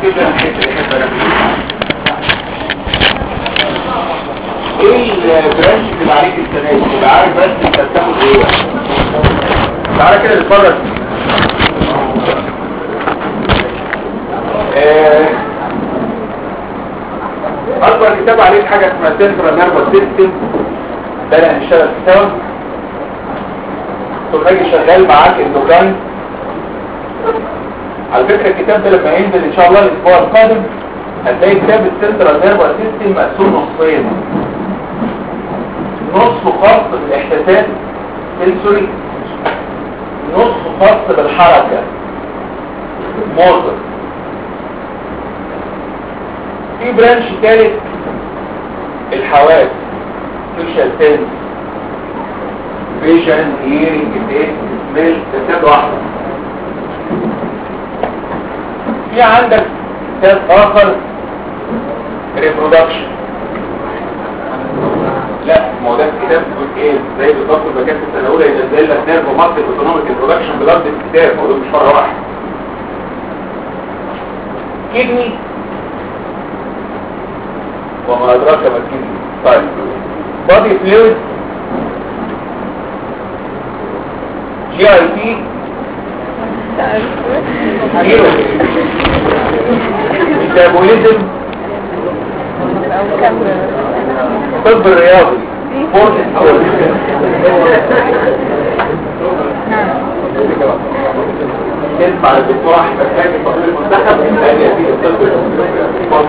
كده الحته اللي احب انا ايه البرانش اللي عليك السنه دي تبقى عارف بس انت بتاخد ايه تعالى كده نتفرج آه، اكبر كتاب عليك حاجه اسمها سنترال نيرفس سيستم ده اللي هنشتغل فيه سوا ثم اجي شغال معاك اندوكراين على فكره الكتاب ده لما ينزل ان شاء الله الاسبوع القادم هتلاقي كتاب السنترال نيرفس سيستم مقسوم نصين نص خاص بالاحساسات سنسوري نص خاص بالحركه موتور في برانش ثالث الحواس فيشال سنس فيشن هيرنج تيست سميل كتاب واحده في عندك كتاب اخر ريبرودكشن لا ما هو ده الكتاب بيقول ايه زي بالظبط ما كانت السنه الاولى ينزل لك نيرف ماركت اوتونوميك ريبرودكشن بلفظ الكتاب ما هو ده مش مره واحده كدني وما ادراك ما الكدني طيب بادي فلويد جي اي تي هيرو ميتابوليزم طب الرياضي فورس تسمع الدكتور احمد خالد فضيل المنتخب لان يزيد الطب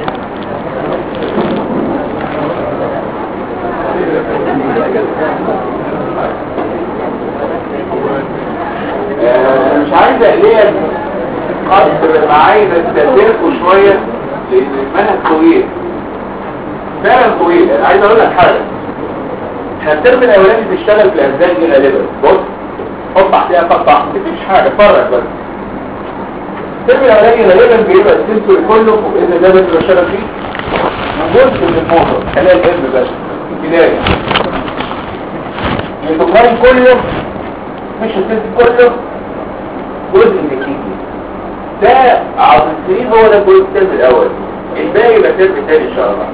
آه، مش عايز اقليها قصر معايا استدركوا شويه لان المنهج طويل فعلا طويل انا عايز اقول لك حاجه احنا الترم الاولاني بنشتغل في الاجزاء دي غالبا بص حط تحتها قطع مفيش حاجه اتفرج بس الترم الاولاني غالبا بيبقى السنسوري كله واذا ده بس بشتغل فيه وجزء من الموتور خليها الام بس بدايه الدوكراين كله مش السنسوري كله جزء من الكيكي ده عظم السنين هو ده الجزء الترم الاول الباقي يبقى الترم الثاني ان شاء الله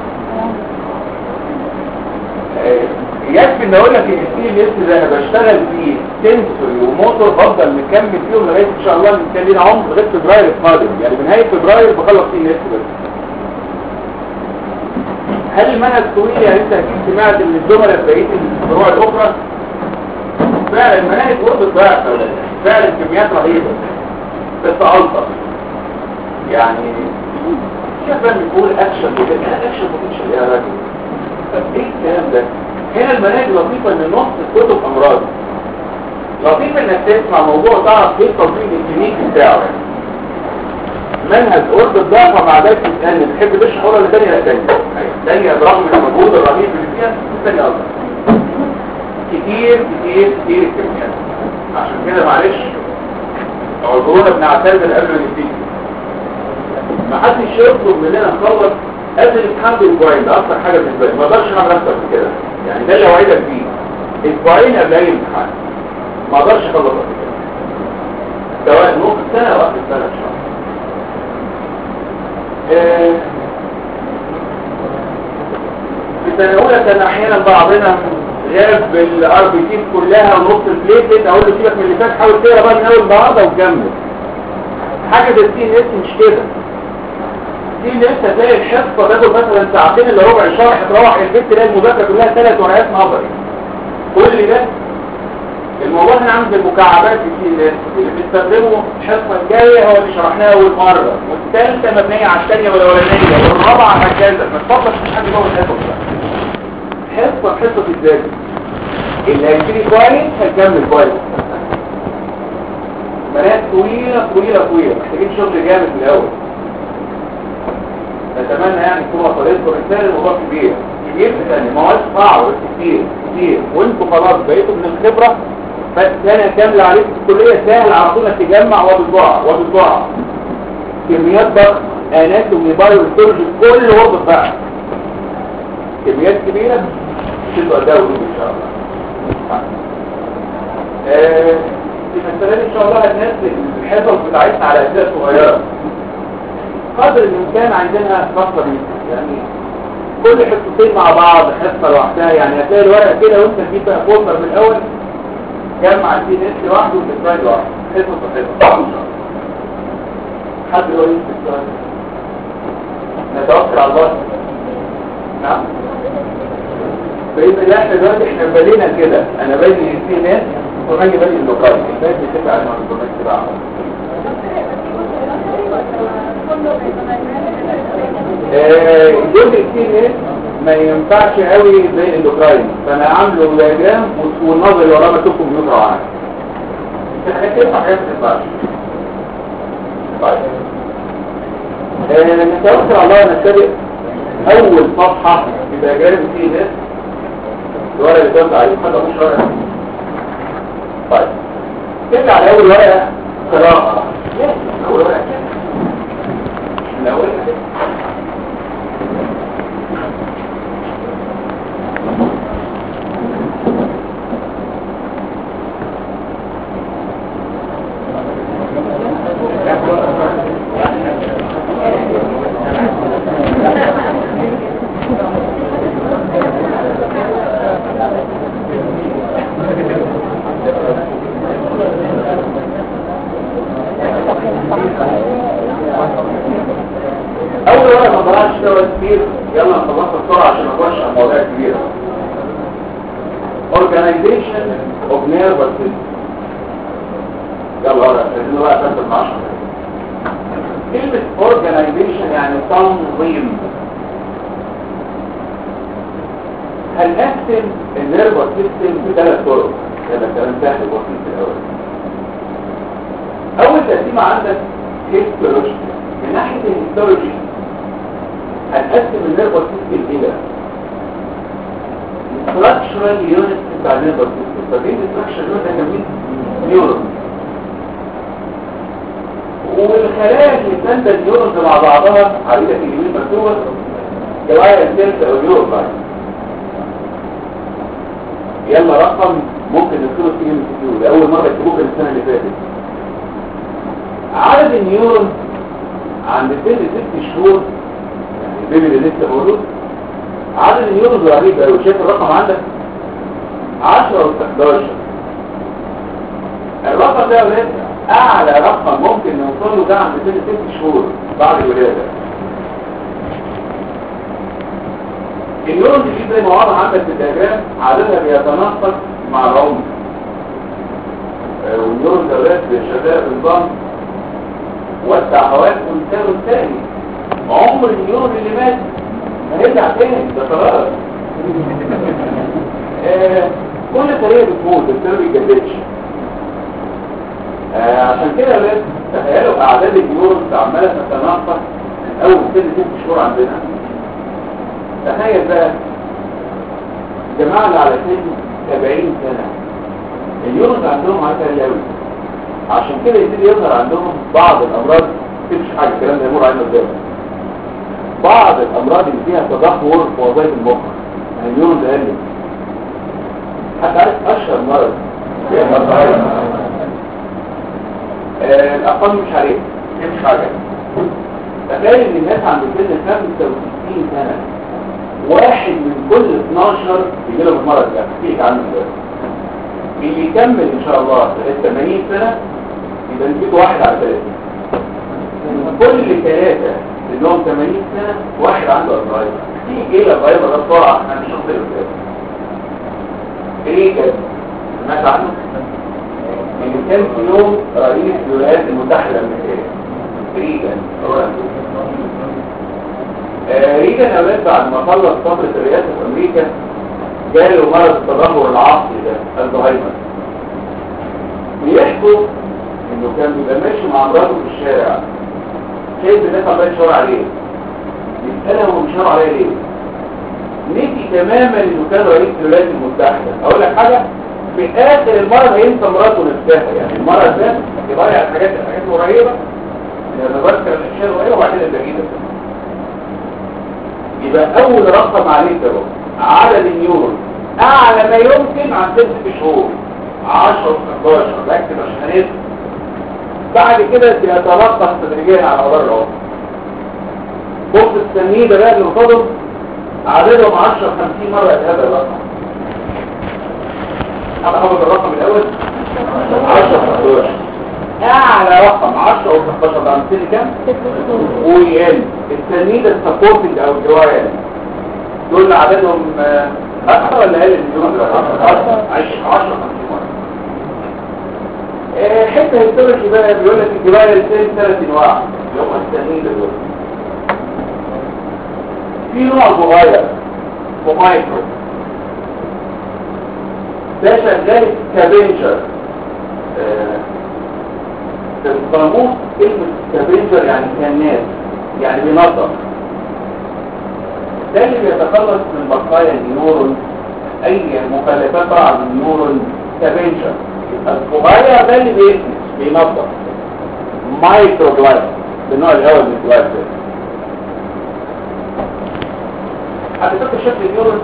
يكفي ان اقول لك ان السي ال اس ده انا بشتغل فيه سنسوري وموتور بفضل مكمل فيهم لغايه ان شاء الله ان كان لينا عمر لغايه فبراير القادم يعني بنهايه فبراير بخلص سي ال اس بس هل المنهج طويل يعني انت اكيد سمعت ان الزملاء في بقيه الفروع الاخرى فعلا المناهج وصلت ضعف فعلا كميات رهيبه بس الطف يعني شايف ان يقول اكشن كده انا اكشن بوتنشال يا راجل طب ايه الكلام ده هنا المناهج لطيفه ان نص الكتب امراض لطيف انك تسمع موضوع تعرف ايه التطبيق الكلينيكي بتاعه منهج قرب الضعفه مع ذلك تسالني بتحب تشرح ولا ثانيه لا ثانيه ثانيه برغم من المجهود الرهيب اللي فيها ثانيه افضل كتير كتير كتير الكميات عشان كده معلش اعذرونا بنعتذر قبل ما نبتدي ما حدش يطلب مننا نخلص قبل الامتحان باسبوعين ده اكتر حاجه بالنسبه لي ما اقدرش اعمل اكتر من كده يعني ده اللي اوعدك بيه اسبوعين قبل اي امتحان ما اقدرش اخلص قبل كده سواء نص سنه او اخر سنه ان شاء الله آه، في سنه اولى كان احيانا بعضنا غاب بالار بي تي كلها ونص البليتد اقول له سيبك من اللي فات حاول تقرا بقى من اول النهارده وكمل حاجه زي السي ان اس مش كده دي لسه هتلاقي الحصه تاخد مثلا ساعتين الا ربع شرح تروح البيت تلاقي المذاكره كلها ثلاث ورقات نظري كل ده الموضوع هنا عامل زي المكعبات في السي ان اس اللي بنستخدمه الحصه الجايه هو اللي شرحناه اول مره والثالثه مبنيه على الثانيه والاولانيه والرابعه هكذا ما تفضلش مش حد جوه الحصه حصه حصه الذات اللي هيبتدي كويس هيكمل كويس مناهج طويله طويله طويله محتاجين شغل جامد من الاول نتمنى يعني تكون وصلتكم رسالة الموضوع كبير كبير في ثانية مواد صعبة بس كتير كتير وانتوا خلاص بقيتوا من الخبرة بس سنة كاملة عليكم في الكلية سهل على طول انك تجمع وبالضاعة وبالضاعة كميات ضغط اناتومي بايو ريسورجي كل وقت بقى كميات كبيرة تبقى ده ولود ان شاء الله آه، في المسألة ان شاء الله هننزل الحصص بتاعتنا على اجزاء صغيرة قدر الامكان عندنا فصل يعني كل حصتين مع بعض حصه لوحدها يعني هتلاقي الورقه كده وانت تجيب بقى فولدر من الاول جمع الدي اس لوحده والسلايد لوحده حصه حصه حد يقول لي السؤال نتوكل على الله نعم بإذن الله احنا دلوقتي احنا بدينا كده انا بادئ ان في ناس وراجل بادئ اللوكال الناس بتبقى على المعلومات تبعهم الجزء الثاني ما ينفعش قوي زي الاندوكراين فانا عامله دياجرام والنظر اللي وراه مكتوب كمبيوتر عادي الحاجات حاجات ما تنفعش طيب نتوكل على الله نبتدئ اول صفحه في دياجرام سي اس الورقه اللي كانت عليه حاجه مش ورقه طيب ترجع على اول ورقه قراءه اول ورقه من اولها كده اول ورقه ما ضربش فيها كتير يلا نخلصها بسرعه عشان نخش على مواضيع كبيره organization of nervous system يلا ورقه عايزين بقى تاخد 10 كلمه organization يعني تنظيم هنقسم النيرفس سيستم بثلاث طرق هذا كلام سهل وبسيط في الاول اول تقسيمه عندك هيستولوجي من ناحيه الهيستولوجي هنقسم النيرفس سيستم الى structural units بتاع النيرفس سيستم فبين structural unit ده مين نيورون والخلايا اللي بتنتج النيورونز مع بعضها على ايدك اليمين مكتوبه جوايا السيلز او نيورون لاين يلا رقم ممكن نذكره في ام سي كيو لاول مره يكتبوه كان السنه اللي فاتت عدد النيورون عند سن ست شهور يعني البيبي اللي لسه مولود عدد النيورونز رهيب قوي شايف الرقم عندك 10 و 11 الرقم ده يا ولاد اعلى رقم ممكن نوصل له ده عند سن ست شهور بعد الولاده النيورون دي زي ما واضح عندك في الدياجرام عددها بيتناقص مع العمر والنيورون ده ولاد شغال بنظام وسع حواس والثاني الثاني عمر النيورون اللي مات هيرجع تاني ده خلاص آه كل طريقه بتموت بس ما بيتجددش آه عشان كده يا ولاد تخيلوا اعداد النيورونز عماله تتناقص من اول سن ست شهور عندنا تخيل بقى الجماعه اللي على سن 70 سنه النيورونز عندهم عاليه قوي عشان كده يبتدي يظهر عندهم بعض الامراض مش حاجه الكلام ده يمر علينا قدام بعض الامراض اللي فيها تدهور في وظائف المخ يعني النيورون ده قلت حتى عارف اشهر مرض آه الارقام مش عليه مش حاجه تخيل ان الناس عند سن 65 سنه واحد من كل 12 بيجي لهم المرض ده احكي لك عنه دلوقتي اللي يكمل ان شاء الله لغايه 80 سنه يبقى نسبته واحد على 30 كل ثلاثه اللي 80 سنه واحد عنده الزهايمر في ايه الزهايمر ده بسرعه انا مش هقدر قدام ايه كده سمعت عنه اللي كان في يوم رئيس الولايات المتحده الامريكيه ريجان آه ريجان اولاد بعد ما خلص فتره الرئاسه في امريكا جاله مرض التدهور العصبي ده الزهايمر بيحكوا انه كان بيبقى ماشي مع مراته في الشارع شايف الناس عماله تشاور عليه يسألها هو بيشاور عليا ليه نسي تماما انه كان رئيس الولايات المتحدة اقول لك حاجة في اخر المرض هينسى مراته نفسها يعني المرض ده يضيع الحاجات الحاجات القريبة لما بذكر الاشياء القريبة وبعدين البعيدة يبقى اول رقم عليه ده عدد النيورون اعلى ما يمكن عن ست شهور 10 11 ركز عشان هنسى بعد كده بيتلقى تدريجيا على مدار العمر بص التنمية ده بقى اللي قصادهم عددهم 10 50 مرة هذا الرقم هذا حافظ الرقم الأول 10 11 أعلى رقم 10 أو 15 بقى مثل كام؟ ويقل التنمية السبورتنج أو الجوائل دول عددهم آه، أكثر ولا أقل من دول؟ 10 10 50 مرة آه، حته هيستوريكي بقى بيقول لك الجبال الثاني ثلاث انواع اللي هم التانيين دول في نوع صغير ومايكرو ده شغال كابنجر آه، في القاموس كلمة كابنجر يعني كناس يعني بينظم ده اللي بيتخلص من بقايا النيورون اي مخلفات طالعه من النيورون كابنجر الصغير ده اللي بيكنس بينظف مايكرو جلايد بالنوع الاول من الجلايد ده حضرتك شكل النيورون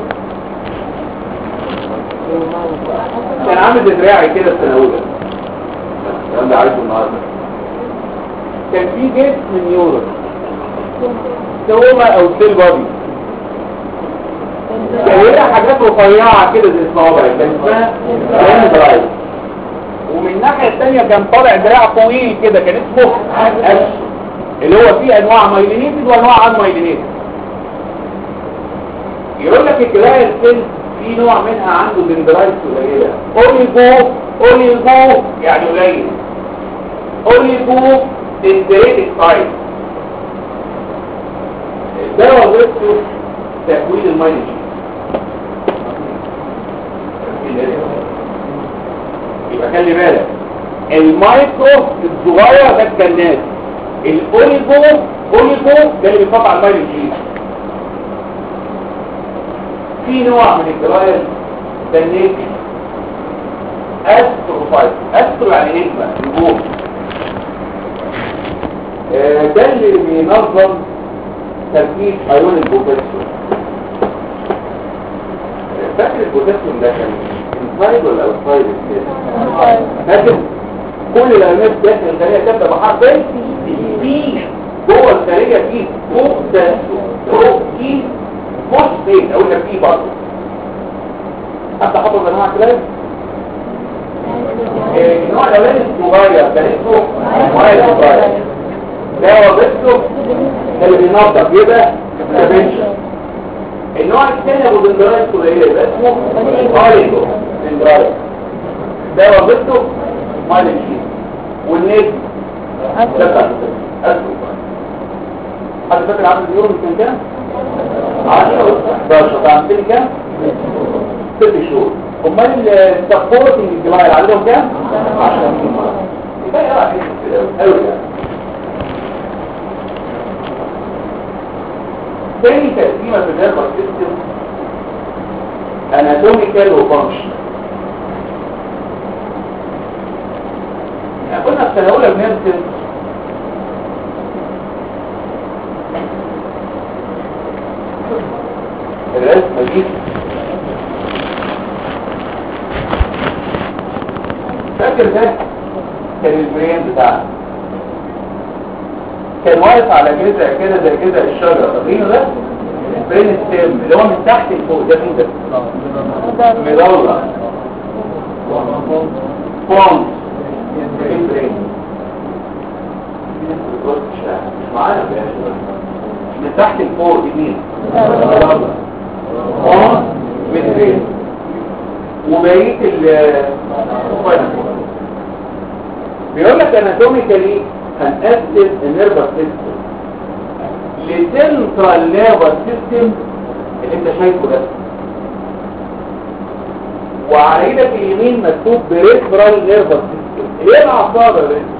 كان عامل زي دراعي كده السنوية الكلام ده عايزه النهارده كان في جسم نيورون سوما او سيل بودي كان لها حاجات رفيعة كده زي الصوابع كان اسمها درايف ومن الناحية الثانية كان طالع دراع طويل كده كان اسمه أش اللي هو فيه انواع مايلينيتد وانواع ان مايلينيتد يقول لك الجلاية السن في نوع منها عنده دندرايتس قليلة اوليجو اوليجو يعني قليل اوليجو دندريتك تايب ده وظيفته تكوين المايلينيتد يبقى خلي بالك المايكرو الصغير ده الكنات الاوليجو اوليجو ده اللي بيطلع المايل الجيد في نوع من الجرايل ده النجم استروفايت استرو يعني نجمة نجوم آه، ده اللي بينظم تركيب ايون البوتاسيوم آه، فاكر البوتاسيوم ده كان انسايد ولا اوتسايد فاكر كل الايونات داخل الخليه تبدا بحرف ايه في جوه الخليه في بوتاسيوم بروتين فوسفيت اقول لك فيه برضه حتى حفظ انواع كلام آه، النوع الاولاني الصغير ده اسمه مايل صغير ده وظيفته ده اللي بينظف يبقى بريفنشن النوع الثاني ابو دندرايت قليل يبقى اسمه اوليجو دندرايت ده وظيفته مايلين والنجم ده بتاع اسمه حد فاكر عدد اليوم كان كام 10 11 طبعا فين كام 6 شهور امال السبورتنج الجماعي عددهم كام 10 يبقى يا واحد قوي يعني تاني تقسيمة في النيرفس سيستم اناتوميكال وفانكشن يعني قلنا في سنة أولى بنرسم الرسمة دي فاكر ده كان البرين بتاعنا كان واقف على جذع كده زي جذع الشجرة فاكرينه ده؟ برين ستيم اللي هو من تحت لفوق ده مين ده؟ مدولة فونس برين مش معانا في من تحت لفوق دي مين؟ مدولة فونس برين وبقية ال بيقول لك اناتوميكالي هنقسم النيرفس سيستم لسنترال نيرفس سيستم اللي انت شايفه ده وعلى ايدك اليمين مكتوب بريفرال نيرفس سيستم ايه الاعصاب يا بنت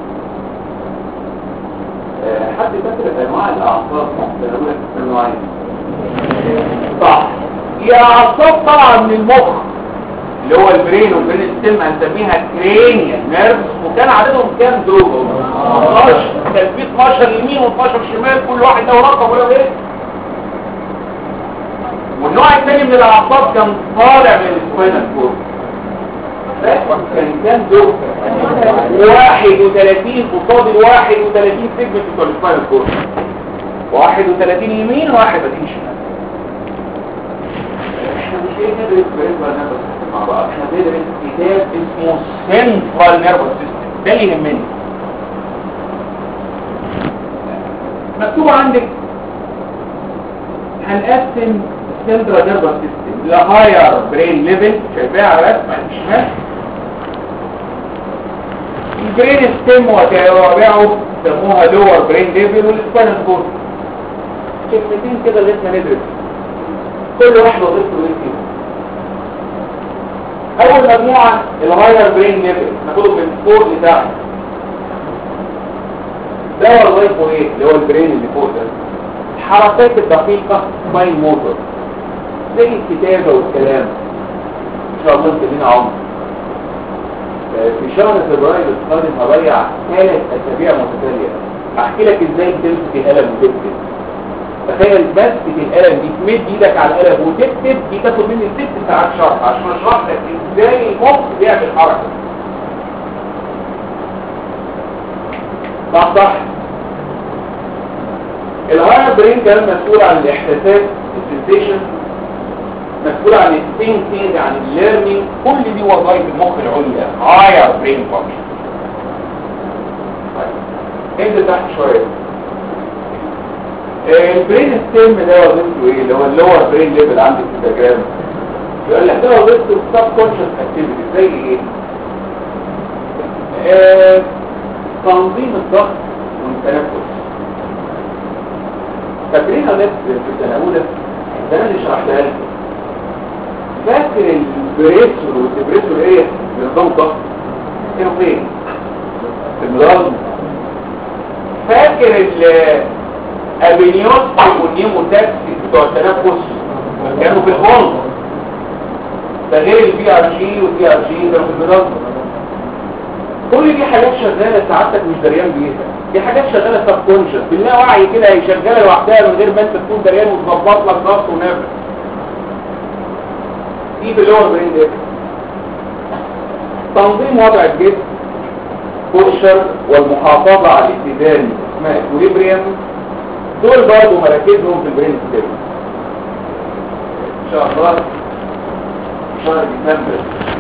آه، حد فاكر انواع الاعصاب بنقول لك انواعين صح يا اعصاب طالعه من المخ اللي هو البرين والبرين ستيم هنسميها كرينيال نيرفز وكان عددهم كام دول 12 كان في 12 يمين و12 شمال كل واحد له رقم ولا ايه والنوع الثاني من الاعصاب كان طالع من السباينال كورد كان كام دول 31 قصاد ال 31 سيجمنت بتوع السباينال كورد 31 يمين و31 شمال احنا مش جايين ندرس بريفرال نيرفس سيستم مع بعض احنا بندرس كتاب اسمه سنترال نيرفس سيستم ده اللي يهمني مكتوب عندك هنقسم السنترال نيرفس سيستم لهاير برين ليفل شايفاها على الرسمه الشمال البرين ستيم وتوابعه سموها لور برين ليفل والسبانال كورد كلمتين كده اللي احنا ندرس كل واحد وظيفته ايه فيهم اول مجموعه الهاير برين ليفل ناخده من فوق لتحت ده وظيفه ايه اللي هو البرين اللي فوق ده الحركات الدقيقه باين موتور زي الكتابه والكلام ان شاء الله انت لينا عمر في شهر فبراير القادم هضيع ثلاث اسابيع متتاليه احكي لك ازاي تمسك القلم وتكتب تخيل مسكة القلم دي تمد ايدك على القلم وتكتب دي تاخد مني ست ساعات شرح عشان اشرح لك ازاي المخ بيعمل حركه صح صح الهاير برين كان مسؤول عن الاحساسات السنسيشن مسؤول عن الثينكينج عن الليرنينج كل دي وظائف المخ العليا هاير برين فانكشن طيب انزل تحت شويه البرين ستيم ده وظيفته ايه اللي هو اللور برين ليفل عندك في الدياجرام يقول لك ده وظيفته السب كونشس اكتيفيتي زي ايه آه، تنظيم الضغط والتنفس فاكرين يا ناس في السنه الاولى ده انا اللي شرحتها لكم فاكر البريسور والدبريسور ايه بنظام الضغط كانوا فين في المدرج فاكر ال ابينيوس والنيموتاكسي بتوع التنفس كانوا في الخلق ده غير البي ار جي والبي ار جي كانوا في المدرج كل دي حاجات شغاله سعادتك مش دريان بيها دي حاجات شغاله سب كونشس بالله وعي كده هي شغاله لوحدها من غير ما انت تكون دريان وتظبط لك ضغط ونفس دي في اللور برين ده تنظيم وضع الجسم بوشر والمحافظه على الاتزان اسمها اكويبريم دول برضه مراكزهم في البرين ستيم ان شاء الله شهر ديسمبر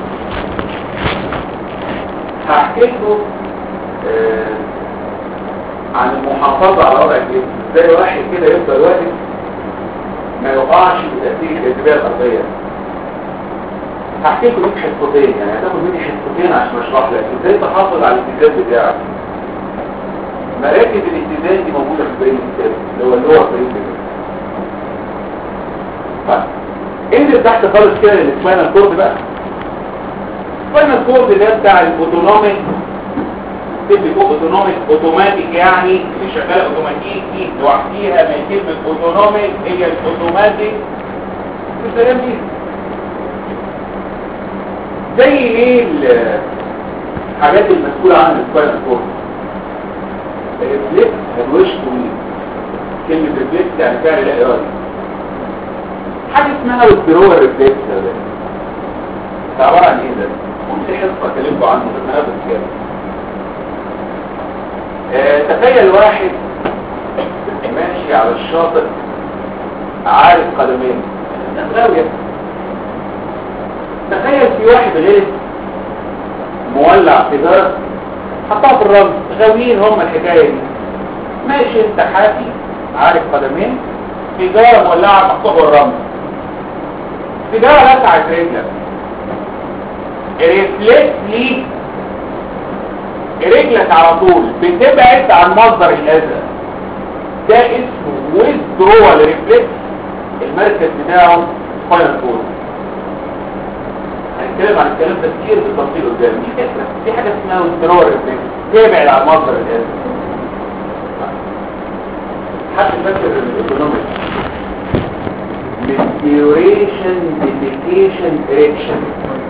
هحكي لكم آه عن المحافظة على وضع الجسم ازاي واحد كده يفضل واقف ما يقعش بتأثير الجاذبية الأرضية هحكي لكم دي حصتين يعني هتاخد مني حصتين عشان اشرح لك ازاي تحافظ على الاتزان بتاعك مراكز الاتزان دي موجودة في البرين الكتاب اللي هو اللور برين طيب انزل تحت خالص كده للسباينال كورد بقى السباينال كورد ده بتاع الاوتونوميك تبقى فوق اوتونوميك اوتوماتيك يعني اللي شغاله اوتوماتيكي لوحديها ما كلمه اوتونوميك هي الاوتوماتيك بالكلام دي زي ايه الحاجات المسؤوله عن السباينال كورد الريفلكس هدوش طويل كلمه ريفلكس يعني فعل لا ارادي حاجه اسمها الدرور ريفلكس ده عباره عن ايه ده كل حصه كلمكم عنه في المنابس كده آه تخيل واحد ماشي على الشاطئ عارف قدمين غاوية تخيل في واحد غير مولع سيجارة حطها في الرمل غاويين هم الحكاية دي ماشي انت حافي عارف قدمين سيجارة مولعة محطوطة في الرمل سيجارة لسعت رجلك ريفلكس ليك رجلك على طول بتبعد عن مصدر الاذى ده اسمه withdrawal ريفلكس المركز بتاعه سباينال كورد هنتكلم عن الكلام ده كتير بالتفصيل قدام دي فكره في حاجه اسمها withdrawal ريفلكس تبعد عن مصدر الاذى حد فاكر الايكونوميك ميستيوريشن ديفيكيشن اريكشن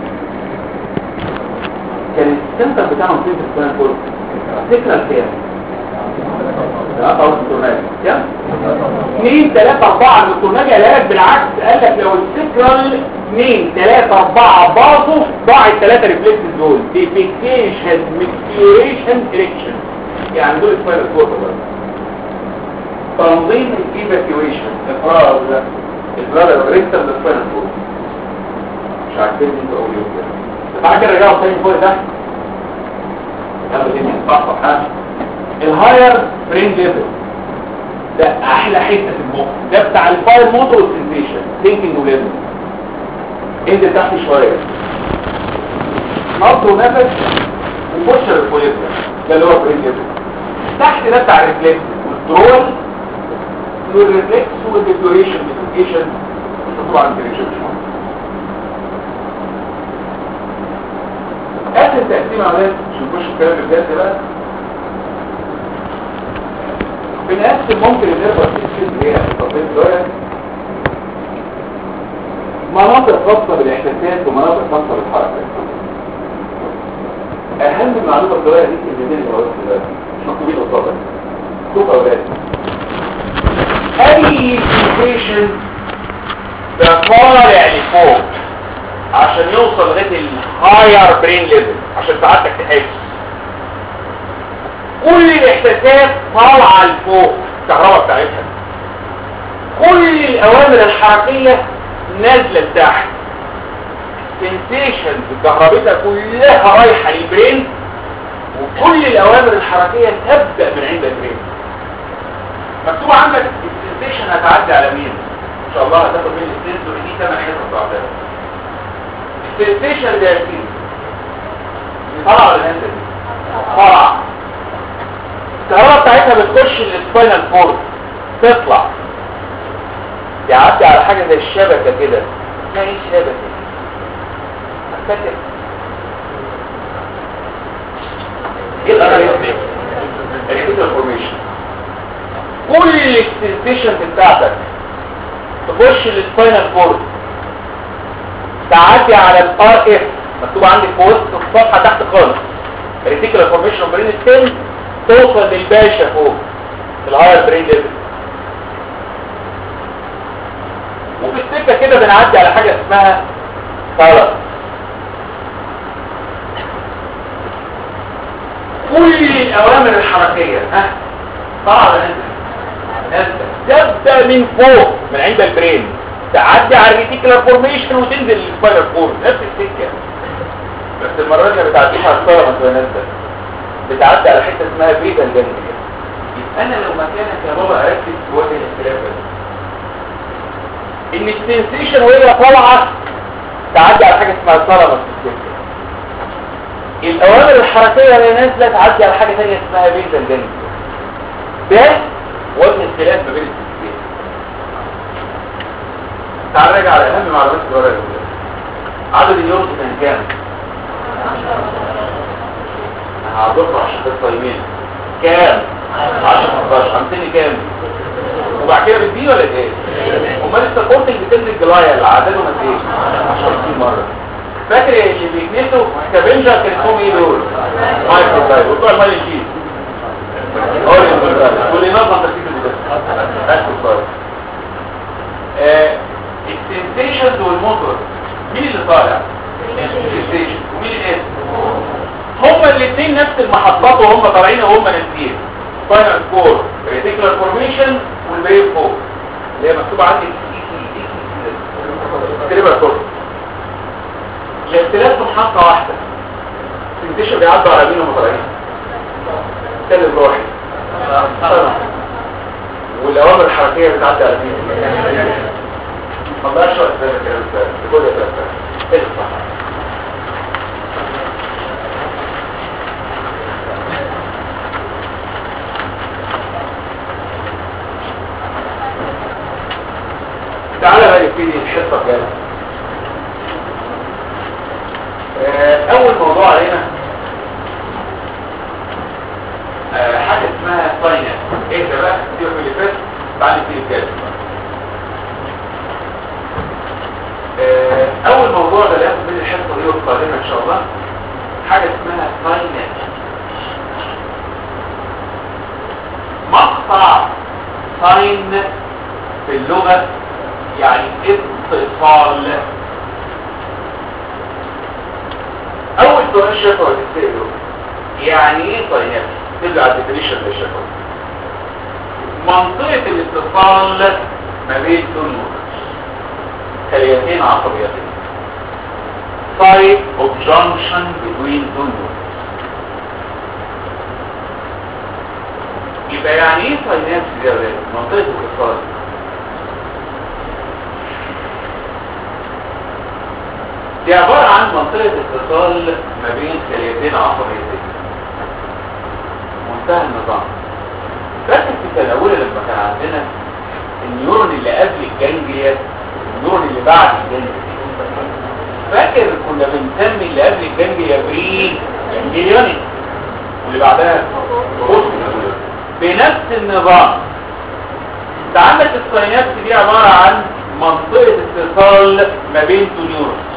كان السنتر بتاعهم فين في السنة كله فكرة كام ثلاثة أو الدكتورناجي كام اثنين ثلاثة أربعة الدكتورناجي قالك بالعكس قال لك لو السكرال اثنين ثلاثة أربعة باظوا ضاع الثلاثة ريفلكس دول ديفيكيشن ميكسيوريشن إريكشن يعني دول سباينال كورد برضه تنظيم الايفاكيويشن افراز افراز الريكتال للسباينال كورد مش عارفين انتوا اقول ايه كده بعد كده رجعوا تاني فوق ده يلا دي نصحصح ها الهاير برين ليفل ده احلى حته في المخ ده بتاع الفاير موتور والسنسيشن ثينكينج وليفل انزل تحت شويه نبض ونفس وبوشر الكوليبرا ده اللي هو برين ليفل تحت ده بتاع الريفلكس والدرول والريفلكس والديكوريشن والديكوريشن طبعا الديكوريشن مش مهم اخر تقسيم عمليات مش نخش في الكلام الجد بقى بنقسم ممكن النيرفر سيستم اللي هي التطبيق دول مناطق خاصة بالاحساسات ومناطق خاصة بالحركة اهم المعلومة الدوائية دي كلمتين اللي هقولها دلوقتي مش مكتوبين قصادك شوف اولاد اي سنسيشن ده طالع لفوق عشان يوصل لغايه الهاير برين ليفل عشان ساعتك تحس كل الاحساسات طالعه لفوق الكهرباء بتاعتها كل الاوامر الحركيه نازله لتحت سنسيشن كهربتها كلها رايحه للبرين وكل الاوامر الحركيه تبدا من عند البرين مكتوب عندك السنسيشن هتعدي على مين ان شاء الله هتاخد من السنسور دي 8 حصص بعدها السنسيشن ده يكين طلع ولا نازل طلع الكهرباء بتاعتها بتخش للسباينال كورد تطلع يعدي على حاجه زي الشبكه كده اسمها ايه الشبكه فاكر ايه الاريثميك الريتيكال فورميشن كل السنسيشن بتاعتك تخش للسباينال كورد تعدي على الار اف مكتوب عندك في وسط الصفحه تحت خالص الريتيكولار فورميشن برين ستيم توصل للباشا فوق الهاير برين ليفل وفي السكه كده بنعدي على حاجه اسمها ثالث كل الاوامر الحركيه ها طبعا نازله تبدا من فوق من عند البرين تعدي على الريتيكولار فورميشن وتنزل للسباينال كورد نفس السكه بس المره دي ما بتعديش على الصاله ما تبقى نازله بتعدي على حته اسمها بريتال جانجليا يبقى انا لو مكانك يا بابا اركز في وجه الاختلاف ده ان السنسيشن وهي طالعه تعدي على حاجه اسمها الثالاموس في السكه الاوامر الحركيه اللي نازله تعدي على حاجه ثانيه اسمها بريتال جانجليا ده وجه اختلاف ما بين السكتين تعال راجع على اهم معلومات الورقه الاولى عدد اليورز كان كام هعرفها عشان الصايمين كام 10 15 همتني كام وبعد كده بتدي ولا ايه امال السبورتنج بتنزل جلايا اللي عددهم قد ايه 10 مره فاكر اللي بيكنسوا سكافنجر كان اسمهم ايه دول مايكرو دايف وبتوع المايل شيت اورينت واللي ينظم تركيز الجسم السنسيشنز والموتور مين اللي طالع السنسيشن ومين الاسم هما الاثنين نفس المحطات وهم طالعين وهم نازلين سباينال كور ريتيكولار فورميشن والبريف فوق اللي هي مكتوبه عندي اي سي اي سي تقريبا كور الاختلاف في محطه واحده السنسيشن بيعدوا على مين وهم طالعين سلم روحي والاوامر الحركيه بتعدي على مين ما بقاش وقت زي الكلام ده كل ده ايه الصح تعالى بقى نبتدي الحصه الجايه اول موضوع علينا آه، حاجه اسمها ساينس ايه ده بقى دي اللي فات تعالى نبتدي الجايه اول موضوع ده اللي هياخد من الحصه دي القادمه ان شاء الله حاجه اسمها ساينس مقطع ساين في اللغه يعني اتصال اول سؤال شفوي هتساله يعني ايه ساينس تبدا على الديفينيشن للشفوي منطقة الاتصال ما بين دول خليتين عصبيتين site of junction between two nodes يبقى يعني ايه فاينانس دي يا ولاد منطقة الاتصال دي عبارة عن منطقة اتصال ما بين خليتين عصبيتين منتهى النظام فاكر في سنة أولى لما كان عندنا النيورون اللي قبل الجانجليا النيورون اللي بعد الجانجليا فاكر كنا بنسمي اللي قبل الجانجليا بري جانجليوني واللي بعدها بوست بنفس النظام انت عندك الساينابس دي عبارة عن منطقة اتصال ما بين تو نيورونز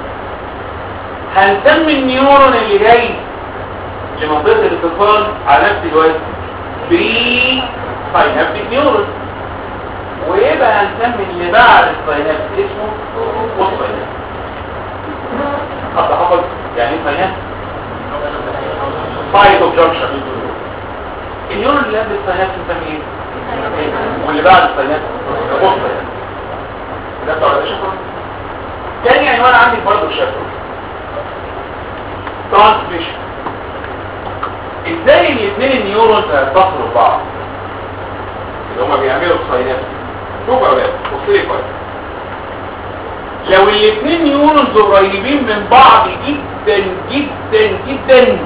هنسمي النيورون اللي جاي لمنطقة الاتصال على نفس الوزن بري ساينابتيك نيورون ويبقى هنسمي اللي بعد الساينابس اسمه بوست ساينابس حد حفظ يعني ايه ساينابس سايت اوف جنكشن النيورون اللي قبل الساينابس نسميه ايه واللي بعد الساينابس بوست ساينابس ده بتاع الشفر تاني عنوان عندي برضه الشفر ترانسميشن ازاي الاثنين النيورونز هيتصلوا ببعض اللي هما بيعملوا الساينابس شوف يا اولاد بص لي كويس لو الاثنين نيورونز قريبين من بعض جدا جدا جدا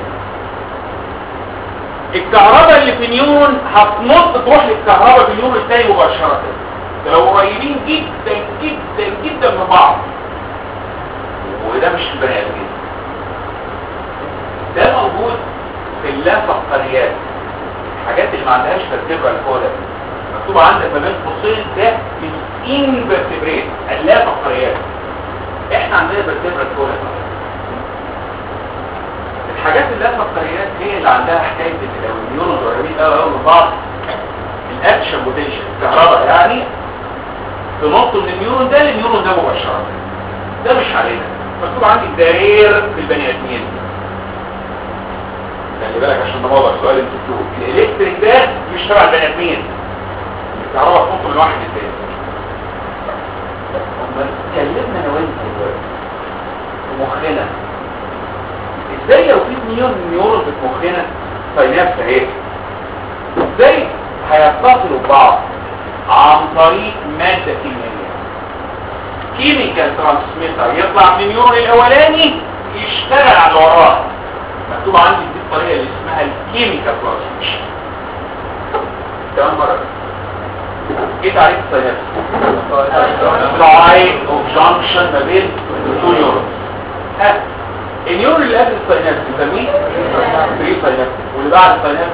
الكهرباء اللي في نيورون هتنط تروح للكهرباء في النيورون الثاني مباشره لو قريبين جدا جدا جدا من بعض وده مش البني ادمين ده موجود في اللافقريات الحاجات اللي ما عندهاش فيرتبرال كولا مكتوب عندك ما بين قوسين ده الانفرتبريت اللافقريات احنا عندنا فيرتبرال كولا الحاجات اللافقريات هي اللي عندها حكايه ان لو النيورونز قريبين قوي قوي من بعض الاكشن بوتنشال الكهرباء يعني تنط من النيورون ده للنيورون ده مباشره ده مش علينا مكتوب عندي الدائر في البني ادمين خلي بالك عشان ده موضوع السؤال انت بتقول الالكتريك ده مش تبع البني ادمين الكهرباء تنط من واحد للتاني اما اتكلمنا انا وانت دلوقتي في مخنا ازاي لو في نيون نيورون في مخنا ساينابس اهي ازاي هيتصلوا ببعض عن طريق ماده كيميائيه كيميكال ترانسميتر يطلع من النيورون الاولاني يشتغل على اللي وراه مكتوب عندي دي الطريقه اللي اسمها الكيميكال ترانسميشن كمان مره ايه تعريف الساينابس سايت اوف جانكشن ما بين تو نيورونز ها النيورون اللي قبل الساينابس بنسميه بري ساينابس واللي بعد الساينابس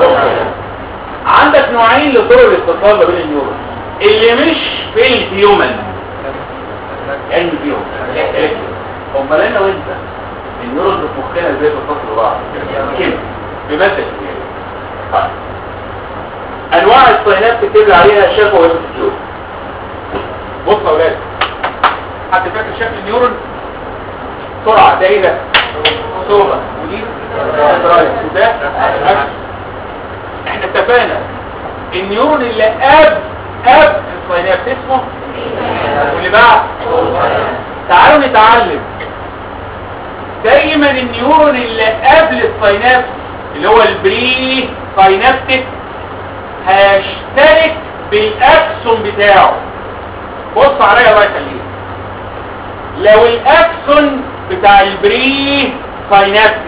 عندك نوعين لطرق الاتصال ما بين النيورون اللي مش في الهيومن علم فيهم امال انا وانت النيورونز في مخنا ازاي بتتصلوا ببعض كده بماده كيميائيه طيب انواع الساينات تكتب عليها شافه ويبتسلوب بص يا اولاد حد فاكر شكل النيورون سرعه ده ايه ده صوره ودي درايف وده أكس. احنا اتفقنا النيورون اللي قبل قبل الساينات اسمه واللي بعد تعالوا نتعلم دايما النيورون اللي قبل الساينابس اللي هو البري ساينابتيك هيشترك بالاكسون بتاعه بص عليا الله يخليك لو الاكسون بتاع البري ساينابتيك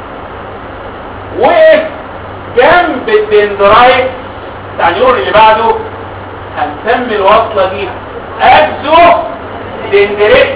وقف جنب الدندرايت بتاع النيورون اللي بعده هنسمي الوصله دي اكزو دندريت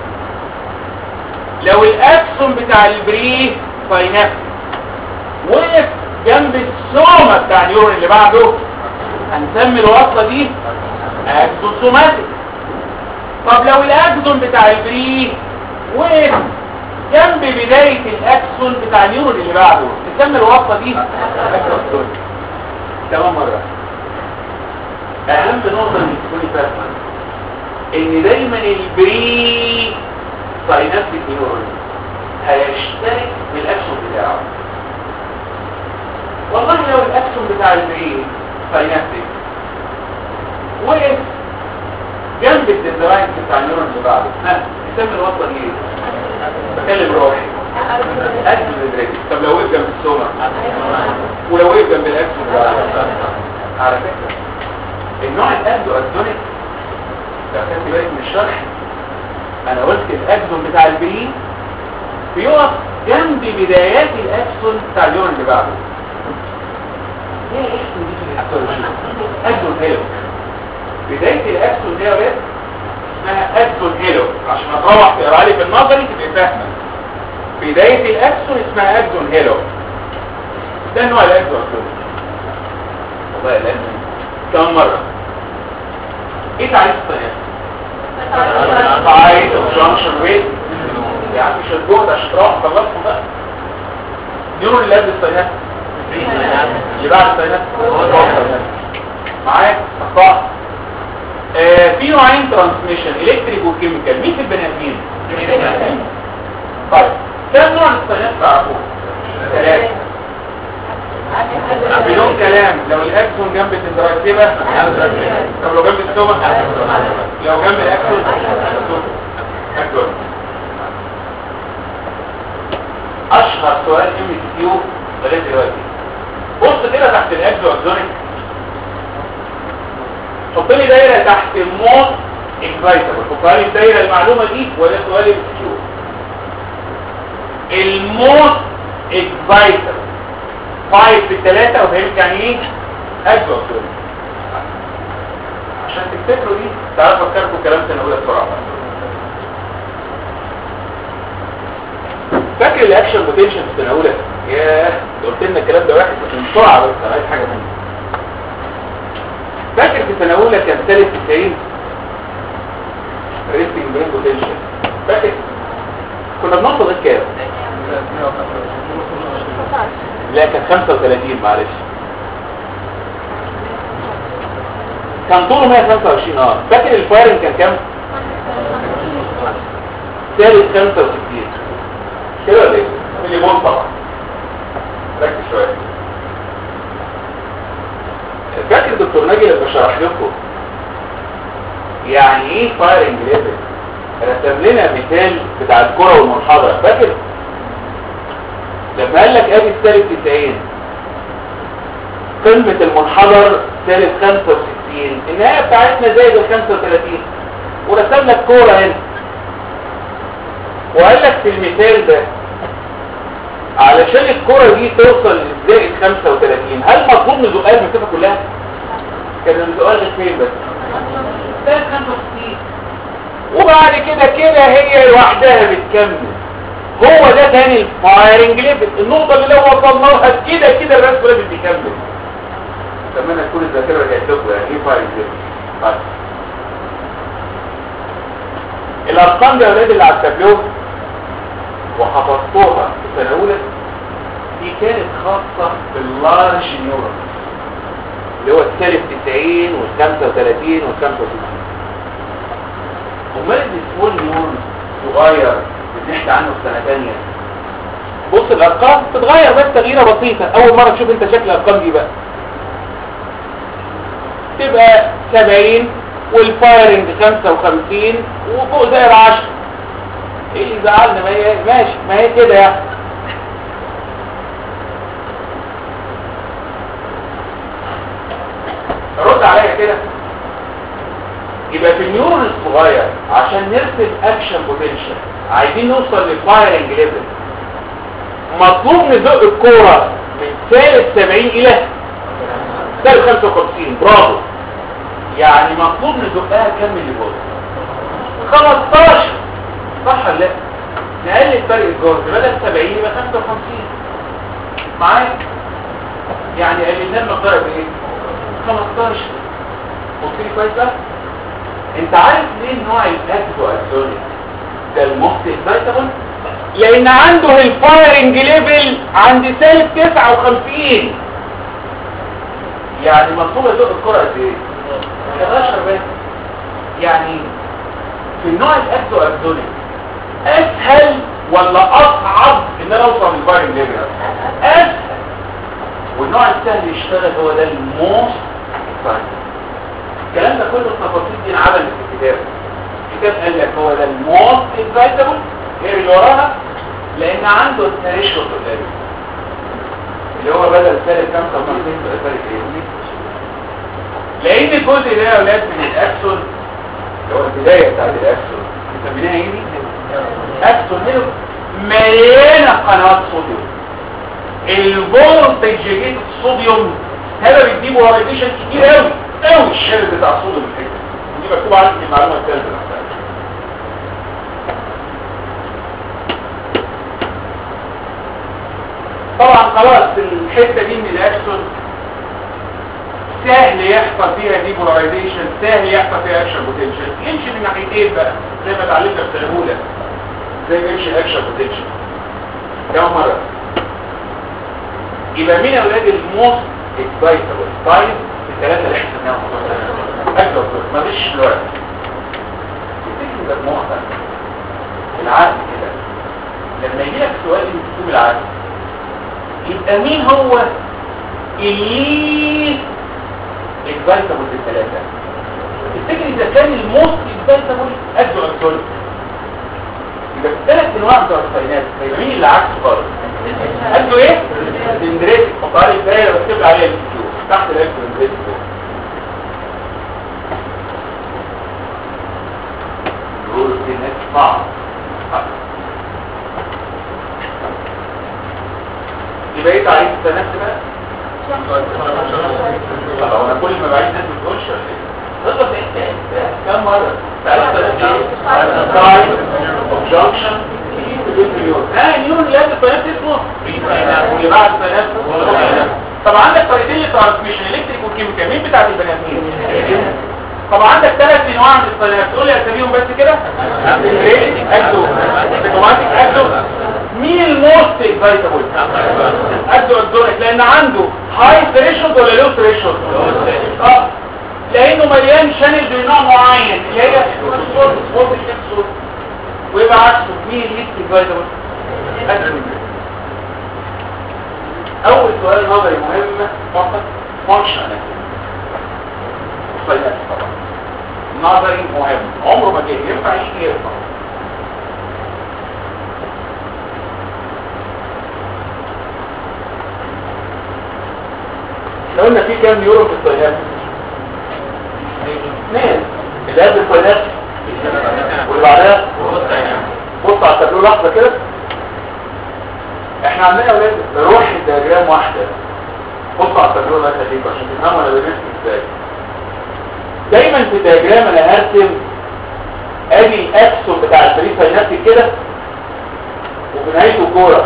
لو الاكسون بتاع البري ساينابس وقف جنب السومة بتاع النيورون اللي بعده هنسمي الوصلة دي اكسوسوماتيك طب لو الاكسون بتاع البري وقف جنب بداية الاكسون بتاع النيورون اللي بعده نسمي الوصلة دي اكسوسوماتيك كمان مرة اهم نقطة اللي تكوني فاهمة ان دايما البري ساينابتيك نيورون هيشترك بالاكسون بتاعه والله لو الاكسون بتاع البرين ساينابتيك وقف جنب الدندرايت بتاع النيورون اللي بعده ها يسمي الوصله دي ايه؟ بكلم روحي اكسون ادريتك طب لو وقف جنب السومر ولو وقف جنب الاكسون على فكره النوع الاكزو اكزونيك لو خدت بالك من الشرح انا قلت الاكسون بتاع البي بيقف جنب بدايات الاكسون بتاع اليوم اللي بعده ايه الاكسون دي في الهيستولوجي اكسون هيلو بدايه الاكسون دي يا ولاد اسمها اكسون هيلو عشان هتروح تقرا لي في النظري تبقى فاهمه بدايه الاكسون اسمها اكسون هيلو ده نوع الاكسون اكسون والله لازم كم مره ايه تعريف الصيانه عايز جانكشن ويت يعني مش الجهد عشان تروح خلصهم بقى نيورون اللي قبل الصينات اللي بعد الصينات معايا صح آه في نوعين ترانسميشن الكتريك وكيميكال مين في البني ادمين طيب كم نوع من الصينات تعرفوه ثلاثه بدون كلام لو الاكسون جنب الدرايتيبه طب لو جنب السومه لو جنب الاكسون اكسون اشهر سؤال ام سي كيو لغايه دلوقتي بص كده تحت الاكسو اكزونيك حط لي دايره تحت الموت اكسايتبل حط لي الدايره المعلومه دي وده سؤال ام سي كيو الموت اكسايتبل 5 في 3 وفهمت يعني ايه اكسو اكزونيك عشان تفتكروا دي تعالوا افكركم كلام سنه اولى بسرعه فاكر الاكشن بوتنشال في السنه الاولى ياه قلت لنا الكلام ده واحد بس بسرعه بس انا عايز حاجه ثانيه فاكر في السنه الاولى كان ثالث 90 ريستنج برين بوتنشال فاكر كنا بنوصل كام لا كان 35 معلش كان طوله 125 اه فاكر الفايرنج كان كام ثالث 65 كده ولا ايه اللي بول طبعا ركز شويه فاكر دكتور ناجي لما شرح لكم يعني ايه فايرنج ليفل رسم لنا مثال بتاع الكره والمنحدره فاكر لما قال لك ادي السالب 90 قمه المنحدر سالب 65 النهايه بتاعتنا زائد ال 35 ورسم لك كوره هنا وقال لك في المثال ده علشان الكرة دي توصل لزائد 35 هل مطلوب نزقها المسافة كلها؟ كان النزقها غير فين بس؟ زائد 65 وبعد كده كده هي لوحدها بتكمل هو ده تاني الفايرنج ليفل النقطة اللي لو وصلنا لها كده كده الرسم لازم تكمل اتمنى تكون الذاكرة رجعت لكم يعني ايه فايرنج ليفل؟ طيب الارقام دي يا اولاد اللي على التابلو وحفظتوها في سنة أولى دي كانت خاصة باللارج نيورون اللي هو السالب 90 وال 35 وال 65 امال السمول نيورون صغير بنحكي عنه في سنة ثانية بص الارقام تتغير بس تغييره بسيطة اول مرة تشوف انت شكل الارقام دي بقى تبقى 70 والفايرنج 55 وفوق زائر 10 ايه اللي زعلنا ما هي ماشي ما هي كده يعني رد عليا كده يبقى في النيورون الصغير عشان نرسم اكشن بوتنشال عايزين نوصل للفايرنج ليفل مطلوب نزق الكوره من سالب 70 الى سالب 55 برافو يعني مطلوب نزقها كام ملي فولت 15 صح ولا لا نقلل فرق الجهد بدل 70 يبقى 55 معايا يعني قللنا المقدار بايه 15 بص لي كويس بقى انت عارف ليه نوع الاكتو اكسونيك ده الموست اكسايتابل لان عنده الفايرنج ليفل عند سالب 59 يعني مطلوب يزق الكره قد ايه 11 بس يعني في النوع الاكتو اكسونيك اسهل ولا اصعب ان انا اوصل للفايرنج ليفل اسهل والنوع السهل يشتغل هو ده الموست طيب الكلام ده كله التفاصيل دي انعملت في الكتاب الكتاب قال لك هو ده الموست انفايتابل غير اللي وراها لان عنده التاريخ القدامي اللي هو بدل ثالث 55 بقى ثالث ايه لان الجزء ده يا اولاد من الاكسون اللي هو البدايه بتاعت الاكسون بنسميها ايه دي؟ اكسون منه مليانه قنوات صوديوم الفولتج جيت الصوديوم هذا بيديه بولاريزيشن كتير قوي قوي الشارب بتاع الصوديوم الحته دي مكتوب عندي في المعلومه الثالثه نفسها طبعا خلاص الحته دي من الاكسون سهل يحصل فيها ديبولاريزيشن سهل يحصل فيها اكشن بوتنشال يمشي من ناحيتين بقى زي ما اتعلمنا في سنه اولى زي ما يمشي الاكشن بوتنشال كم مره يبقى مين يا اولاد الموست اكسايتابل تايم الثلاثه اللي احنا سميناهم اكتر مفيش دلوقتي تفتكر ده المعتق العقل كده لما يجي لك سؤال من كتب العقل يبقى مين هو اللي اكسايتابل بالثلاثه تفتكر اذا كان الموست اكسايتابل ادو اكسول يبقى في الثلاث انواع بتوع الساينات يبقى مين اللي عكسه خالص ادو ايه اندريتك حطها لي الدايره بكتب عليها الفيديو تحت الاكسو دول دي ناس صعب يبقى ايه تعريف السنات بقى طب هو انا كل ما بعيد ناس ما بتقولش ولا ايه تغلط انت كم مره تعريف السنات ايه تايم اوبجكشن ها نيون اللي قبل الطيارات اسمه واللي بعد الطيارات طب عندك طريقتين للترانسميشن الكتريك والكيميكال مين بتاعت البني ادمين طب عندك ثلاث انواع من الطيارات تقول لي اساميهم بس كده اكدو اوتوماتيك اكدو مين الموست اكسايتابل اكدو اكدونيك لان عنده هاي ثريشولد ولا لو ثريشولد اه لانه مليان شانل بنوع معين اللي هي الصوت الصوت الصوت ويبقى عكسه مين الليست اكسايتابل اول سؤال نظري مهم فقط فانكشن طبعا نظري مهم عمره ما جه ينفع يجي يرفع لو قلنا في كام يورو في الطيارات اثنين اللي قبل الطيارات واللي بعدها بص على التابلو لحظه كده احنا عندنا يا اولاد روح الدياجرام واحده بص على التابلو ده خليك عشان تفهموا انا بنرسم ازاي دايما في الدياجرام انا هرسم ادي الاكسون بتاع الفريق ساينابتيك كده وفي نهايته كوره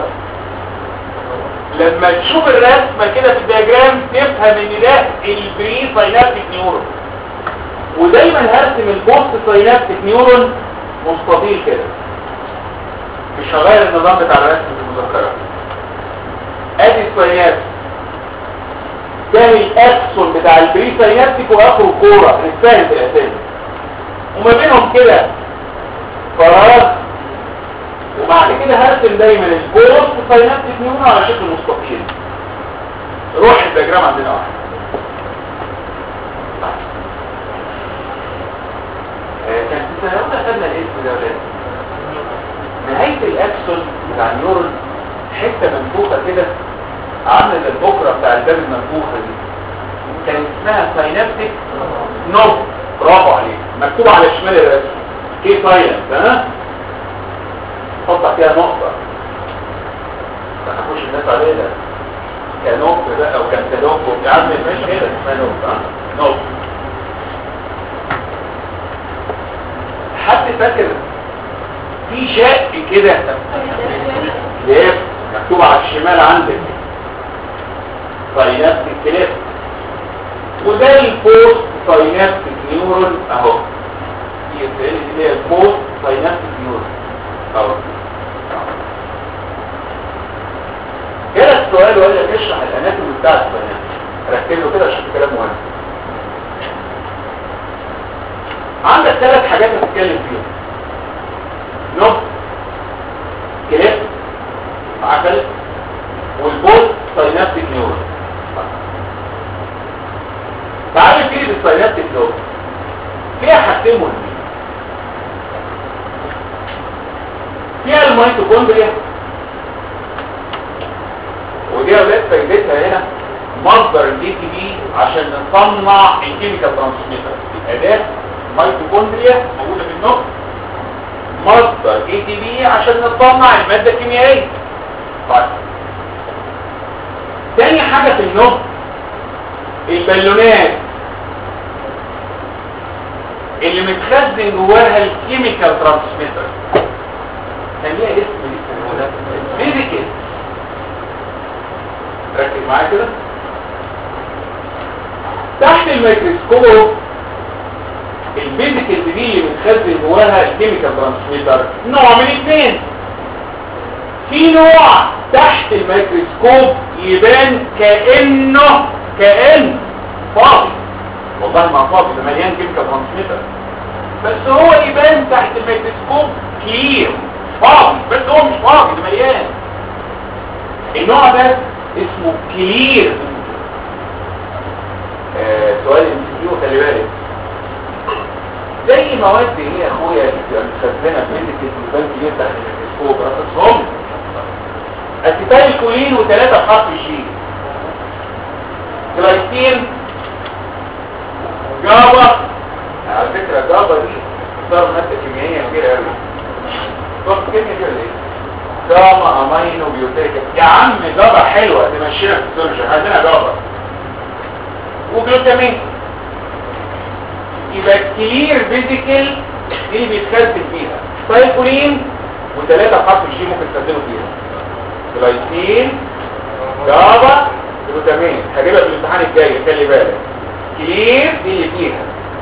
لما تشوف الرسمه كده في الدياجرام تفهم ان ده البري ساينابتيك نيورون ودايما هرسم البوست ساينابتيك نيورون مستطيل كده مش هغير النظام بتاع الرسم في المذكره ادي الساينابس ده الاكسون بتاع البري ساينابتيك واخره كوره نتفاهم في الاساس وما بينهم كده فراغ وبعد كده هرسم دايما البوست ساينابتيك نيورون على شكل مستطيل روح الدياجرام عندنا واحد كان في سنة أولى خدنا الاسم ده ولاد نهاية الأكسون بتاع النيورون حتة منفوخة كده عاملة زي البكرة بتاع الباب المنفوخة دي كان اسمها ساينابتيك نوب برافو عليك مكتوب على شمال الرسم كي ساينس ها حط فيها نقطة ما تخش الناس عليها كنوب بقى او كان تنوب يا عم مش كده اسمها نوب ها نوب حد فاكر في شق كده ليه مكتوب على الشمال عندك ساينابتيك كليف وده البوست ساينابتيك نيورون اهو دي اللي هي البوست ساينابتيك نيورون اهو كده السؤال ولا نشرح الاناتومي بتاع الساينابتيك ركز له كده عشان كلام مهم عندك ثلاث حاجات هتتكلم فيهم نص كليب عقل والبول ساينابتيك نيورون تعالى في الساينابتيك لوب فيها حاجتين مهمين فيها الميتوكوندريا ودي يا ولاد فايدتها هنا مصدر الدي تي بي عشان نصنع الكيميكال ترانسميتر الاداه ميتوكوندريا موجوده في النص مصدر اي تي بي عشان نصنع الماده الكيميائيه طيب تاني حاجه في النص البالونات اللي متخزن جواها الكيميكال ترانسميتر كان ليها اسم فيزيكال ركز معايا كده تحت الميكروسكوب الفيزيكال دي اللي متخزن جواها الكيميكال ترانسميتر نوع من اثنين في نوع تحت الميكروسكوب يبان كانه كان فاضي والله ما فاضي ده مليان كيميكال ترانسميتر بس هو يبان تحت الميكروسكوب كلير فاضي بس هو مش فاضي ده مليان النوع ده اسمه كلير آه سؤال المسيو خلي بالك زي مواد هي يا اخويا اللي بتبقى متخزنه في ميديكال والبان كلير تحت الميكروسكوب رصصهم اسيتايل كولين وثلاثه بحرف الجي جلايسين جابا على فكرة جابا دي صار مادة كيميائية كبيرة قوي صار كيمياء كده ليه؟ جاما امينو بيوتيك يا عم جابا حلوة تمشينا في السيرجن عندنا جابا وجلوتامين يبقى كلير فيزيكال دي اللي بيتخزن فيها سايكولين وثلاثة حرف الجي ممكن تستخدموا فيها جلايسين جابا جلوتامين هجيبها في الامتحان الجاي خلي بالك كلير دي اللي فيها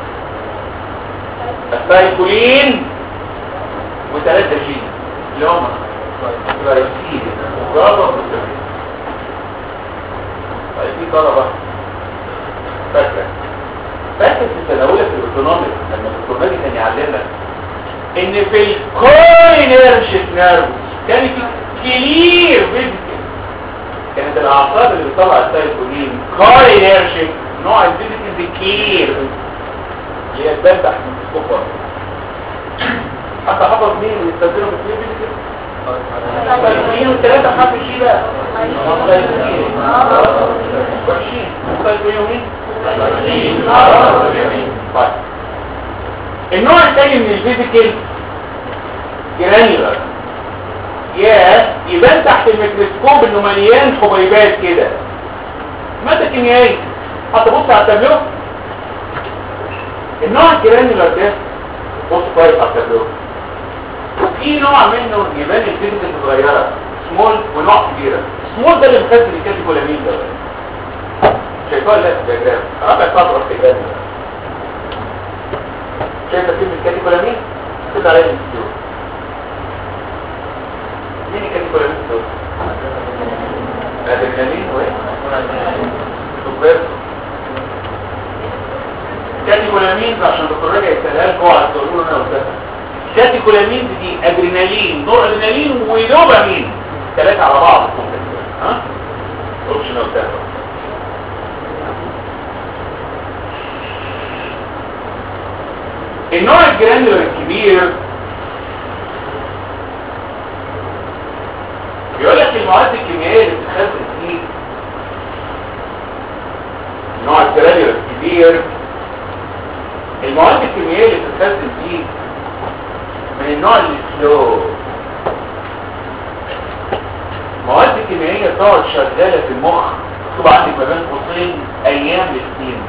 السايكولين وثلاثة جي اللي هم جلايسين وجابا وجلوتامين طيب في طلبة فاكرة فاكر في السنة الأولى في الأوتونوميك لما الدكتور نادي كان يعلمنا إن في الكوينرشيك نيرفز كان في كلير فيزيكال كانت الأعصاب اللي بتطلع السايكولين كوينرشيك نوع الفيزيكال دي كلير اللي هي تبان تحت الميكروسكوب حتى حفظ مين اللي يستخدموا في الكلير فيزيكال سايكولين والثلاثة حرف الشيء بقى سايكولين وحشين سايكولين ومين طيب النوع الثاني من الفيزيكال جرانيولار يا يبان تحت الميكروسكوب انه مليان حبيبات كده ماده كيميائيه هتبص على التابلو النوع الجرانيولار ده بص كويس على التابلو في نوع منه يبان الفيزيكال صغيره سمول ونوع كبيره سمول ده اللي مخزن الكاتيكولامين ده شايفاه لا الدياجرام رابع سطر في الجانب شايفه كلمه كاتيكولامين خد عليها الانستيتيوت مين الكاتيكولامين دول ادرينالين وايه سوبر كاتيكولامين عشان الدكتور راجع يسالها لكم على الدكتور انا قلتها كاتيكولامين دي ادرينالين نوع ادرينالين ودوبامين ثلاثه على بعض ها قلتش انا قلتها النوع الجرانيولر الكبير بيقول لك المواد الكيميائيه اللي بتتخزن فيه النوع الجرانيولر الكبير المواد الكيميائيه اللي بتتخزن فيه من النوع السلو مواد كيميائيه تقعد شغاله في المخ مكتوب عندك ما بين قوسين ايام لسنين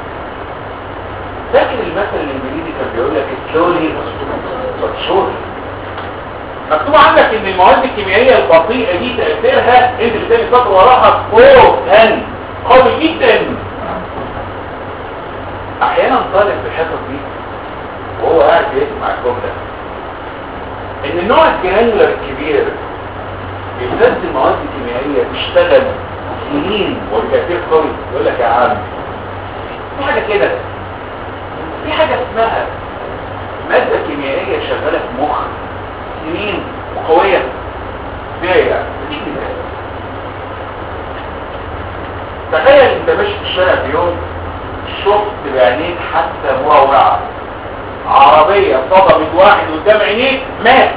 فاكر المثل الانجليزي كان بيقول لك slowly but surely مكتوب عندك ان المواد الكيميائيه البطيئه دي تاثيرها انت بتاني سطر وراها فوقا قوي جدا احيانا طالب في الحصص دي وهو قاعد بيسمع الجمله ان النوع الجرانيولر الكبير بيستخدم مواد كيميائيه تشتغل سنين وبتاثير قوي يقول لك يا عم في حاجه كده في حاجة اسمها مادة كيميائية شغالة في مخ سنين وقوية ازاي يعني بتيجي ازاي تخيل انت ماشي في الشارع في يوم شفت بعينيك حتى مروعة عربية صدمت واحد قدام عينيك مات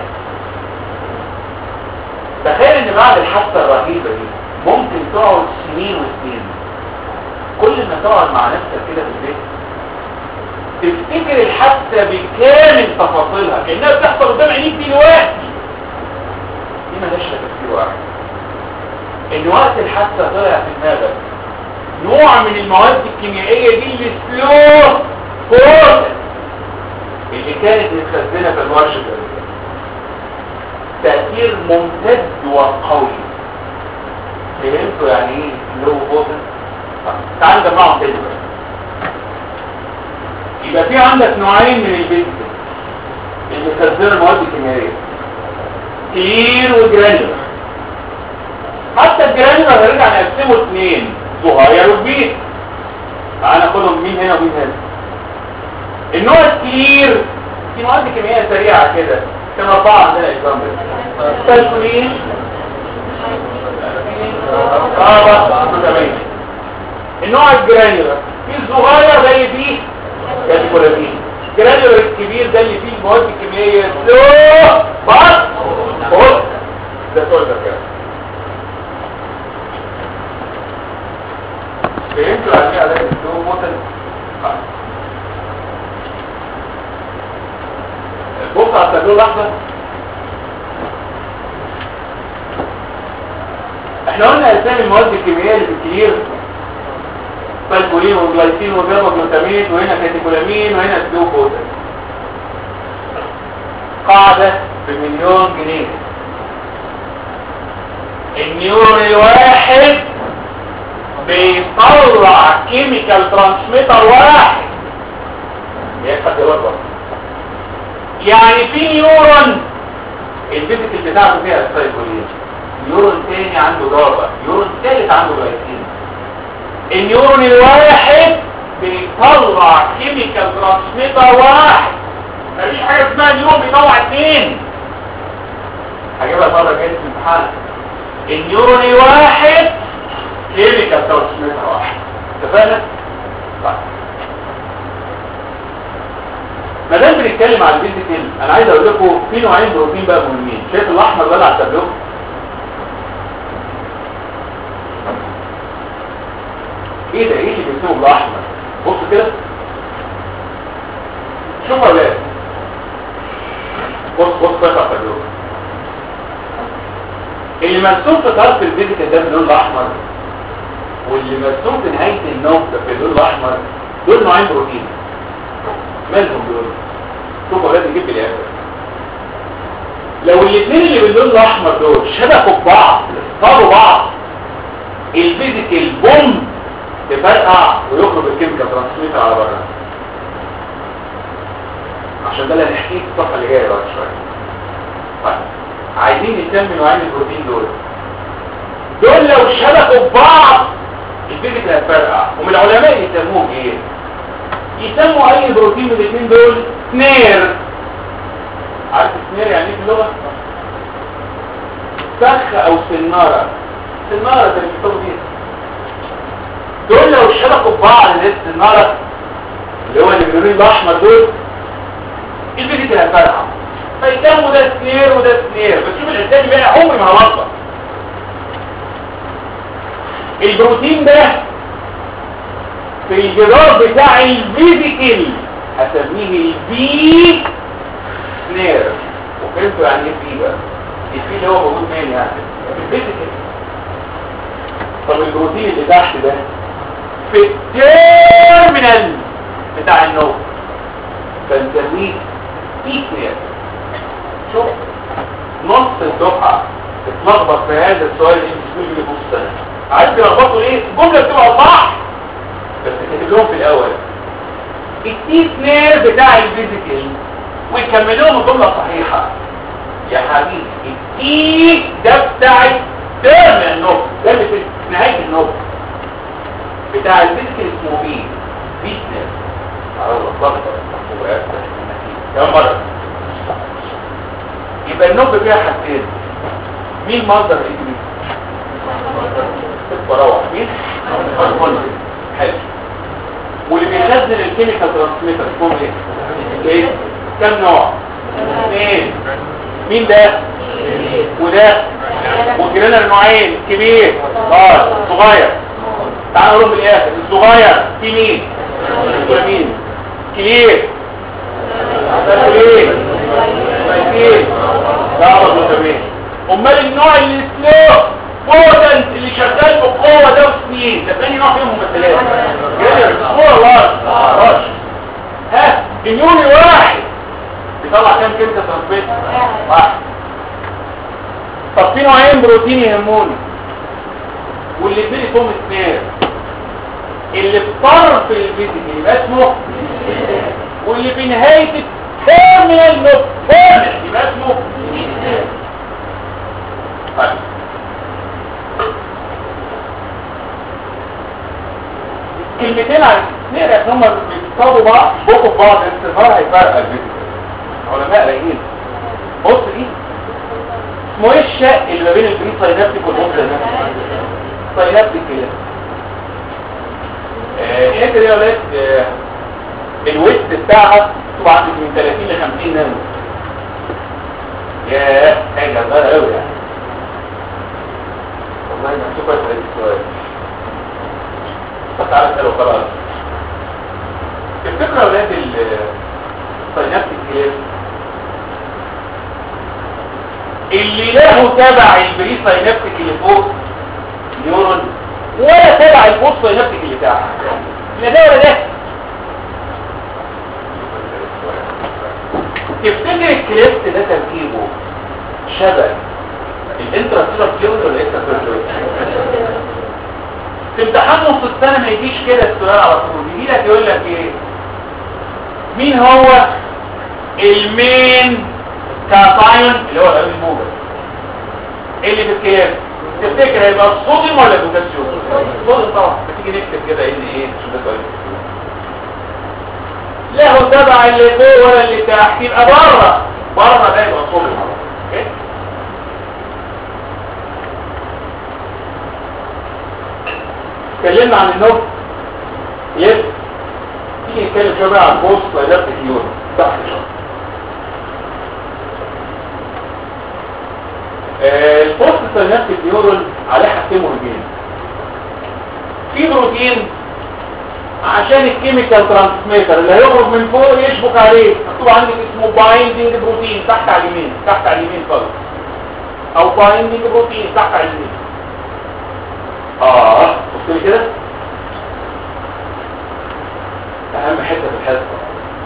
تخيل ان بعد الحادثة الرهيبة دي ممكن تقعد سنين وسنين كل ما تقعد مع نفسك كده في البيت تفتكر الحادثة بكامل تفاصيلها كأنها بتحصل قدام عينيك دلوقتي دي مالهاش تفكير واحد ان وقت الحادثة طلع في دماغك نوع من المواد الكيميائية دي اللي سلو فورس اللي كانت متخزنة في الورشة الأولية تأثير ممتد وقوي فهمتوا يعني ايه سلو فورس تعال نجمعهم تاني بقى يبقى في عندك نوعين من البيت اللي مخزنة المواد الكيميائية كلير وجرانيولر حتى الجرانيولر هنرجع نقسمه اثنين صغير وكبير تعال ناخدهم مين هنا ومين هنا النوع الكلير في مواد كيميائيه سريعه كده كان اربعه عندنا اكزامبل تالكولين اه بس تمام النوع الجرانيولر في الصغير ده اللي فيه كاتيكولامين الجرانيولر الكبير ده اللي فيه المواد الكيميائيه سلو بس بص ده سؤال ده كده فهمتوا يعني ايه علاج السلو موتن بص على التابلو لحظه احنا قلنا اسامي المواد الكيميائيه اللي في الكلير فالكولين وجلايسين وجابا جلوتامين وهنا كاتيكولامين وهنا سلو موتن قاعده بمليون جنيه النيورون الواحد بيطلع كيميكال ترانسميتر واحد يفتح يوضح يعني في نيورون الفيزيكال بتاعته فيها السايكولين نيورون تاني عنده ضربة نيورون ثالث عنده جلايسين النيورون الواحد بيطلع كيميكال ترانسميتر واحد مفيش حاجة اسمها نيورون بيطلع اثنين هجيبها مرة جاية في الامتحان النيورون الواحد كيميكال ترانسميتر واحد اتفقنا؟ طيب ما دام بنتكلم على الفيزيكال انا عايز اقول لكم في نوعين بروتين بقى مهمين شايف الاحمر ده اللي على التابلو ايه ده ايه اللي بيسموه بالاحمر بص كده شوف يا ولاد بص بص بص على التابلو اللي مرسوم في طرف الفيزيكال ده باللون الاحمر واللي مرسوم في نهايه النقطه في اللون الاحمر دول نوعين بروتين مالهم دول شوفوا لازم نجيب الاخر لو الاثنين اللي باللون الاحمر دول شبكوا في بعض اصطادوا بعض الفيزيكال بوم تفرقع ويخرج الكيميكال ترانسميتر على بره عشان ده اللي هنحكيه في الصفحه اللي جايه بعد شويه طيب عايزين نسمي نوعين البروتين دول دول لو شبكوا في بعض الفيزيكال هتفرقع ومن العلماء يسموهم ايه يسموا اي بروتين من الاثنين دول سنير عارف سنير يعني ايه في اللغه فخ او سناره سناره ده اللي بيحطوا فيها دول لو شبكوا في بعض اللي هي السناره اللي هو اللي باللون الاحمر دول الفيزيكال هتفرقع فيسموا ده سنير وده سنير بس شوف الانسان بقى عمري ما هلخبط البروتين ده في الجدار بتاع الفيزيكال هسميه البي سنير وفهمتوا يعني ايه بي بقى البي اللي هو موجود فين يعني الفيزيكال طب البروتين اللي تحت ده في التيرمينال بتاع النوم فنسميه بي سنير شوف نص الدفعه اتلخبط في هذا السؤال اللي انت اللي بص سنه عايز يلخبطوا ليه الجمله بتبقى صح بس كاتب لهم في الاول التي سنير بتاع الفيزيكال ويكمل لهم الجمله صحيحه يا حبيبي التي ده بتاع الترم النوب ده اللي في نهايه النوب بتاع الفيزيكال اسمه بي بي سنير على الضغط كم مره يبقى النوب فيها حاجتين مين مصدر الانجليزي بروح مين؟ حلو واللي بيخزن الكيميكال ترانسميتر اسمهم ايه ايه كم نوع اثنين مين ده وده وكلنا نوعين كبير اه صغير تعالوا نقول بالاخر الصغير في مين ولا مين كبير ده كبير كبير ده عرض متابعين امال النوع اللي سلو بوتنت اللي شغال بقوه ده وسنين ده ثاني نوع فيهم ممثلات جدر صوره واحد رش ها النيوني واحد بيطلع كام كلمه ترانسميت واحد طب في نوعين بروتين يهموني واللي بيدي فيهم اثنين اللي في طرف الفيزيكال يبقى اسمه واللي في نهايه التيرمينال نوت تيرمينال يبقى اسمه طيب كلمتين عن نقرا ان هم بيتصابوا بعض بقوا في بعض الاستظهار هيفرق الفيزيكال علماء رايقين بص دي اسمه ايه الشق اللي ما بين البري ساينابتيك والبوست ساينابتيك ساينابتيك كده آه، الحته دي يا ولاد آه، الويست بتاعها تبقى عندك من 30 ل 50 نانو ياه حاجه صغيره قوي يعني والله محسوب كويس على السؤال طب تعالى اساله خلاص الفكره يا ولاد الساينابتيك كده اللي له تبع البري ساينابتيك اللي فوق نيورون ولا تبع البوست ساينابتيك اللي تحت لا ده ولا ده تفتكر الكريبت ده تركيبه شبه الانتراسيلر فلويد ولا الاكسترا فلويد في امتحان نص السنه ما يجيش كده السؤال على طول يجي لك يقول لك ايه مين هو المين كاتايون اللي هو الامين الموجب اللي في الكلام تفتكر هيبقى الصوديوم ولا البوتاسيوم الصوديوم طبعا بتيجي نكتب كده ان ايه شو ده سؤال له تبع اللي فوق ولا اللي تحت يبقى بره بره ده يبقى صوديوم اوكي اتكلمنا عن النوب يس تيجي نتكلم شويه بقى عن البوست سايلابتيك يورين تحت شويه البوست ساينابتيك نيورون عليه حاجتين مهمين في بروتين عشان الكيميكال ترانسميتر اللي هيخرج من فوق يشبك عليه مكتوب عندك اسمه بايندينج بروتين تحت على اليمين تحت على اليمين خالص او بايندينج بروتين تحت على اليمين اه بص لي كده اهم حته في الحصه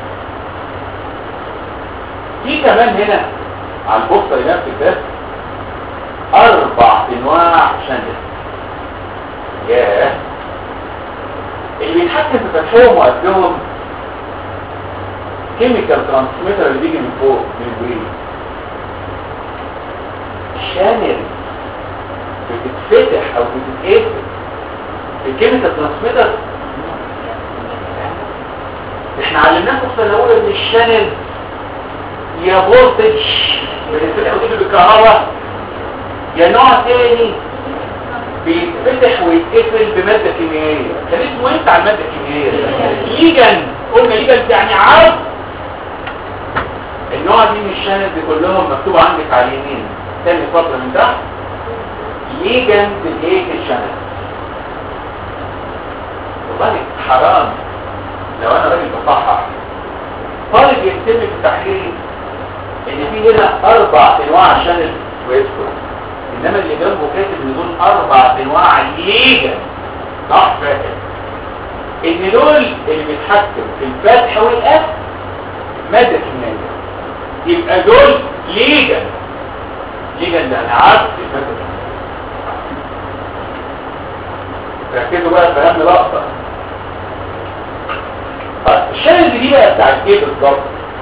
في كمان هنا على البوست ساينابتيك ده اربع انواع شنل ياه اللي بيتحكم في فتحهم وقدهم كيميكال ترانسميتر اللي بيجي من فوق من البريد شانل بتتفتح او بتتقفل الكيميكال ترانسميتر احنا علمناكم في السنه الاولى ان الشانل يا فولتج بتتفتح وتقفل بالكهرباء يا نوع تاني بيتفتح ويتقفل بمادة كيميائية كان اسمه انت على المادة الكيميائية ليجن قلنا ليجن يعني عرض النوع دي من الشانل دي كلهم مكتوب عندك على اليمين تاني سطر من تحت ليجن الايه الشانل والله حرام لو انا راجل بصحح طالب يكتب في التحليل ان في هنا اربع انواع شانل ويذكر انما اللي جنبه كاتب ان دول اربع انواع ليجا صح فاكر ان دول اللي بيتحكم في الفتح والقفل ماده كيميائيه يبقى دول ليجا ليجا ده انا عارف الماده ركزوا بقى في اهم لقطه طيب الشاهد دي بقى بتاع ايه بالظبط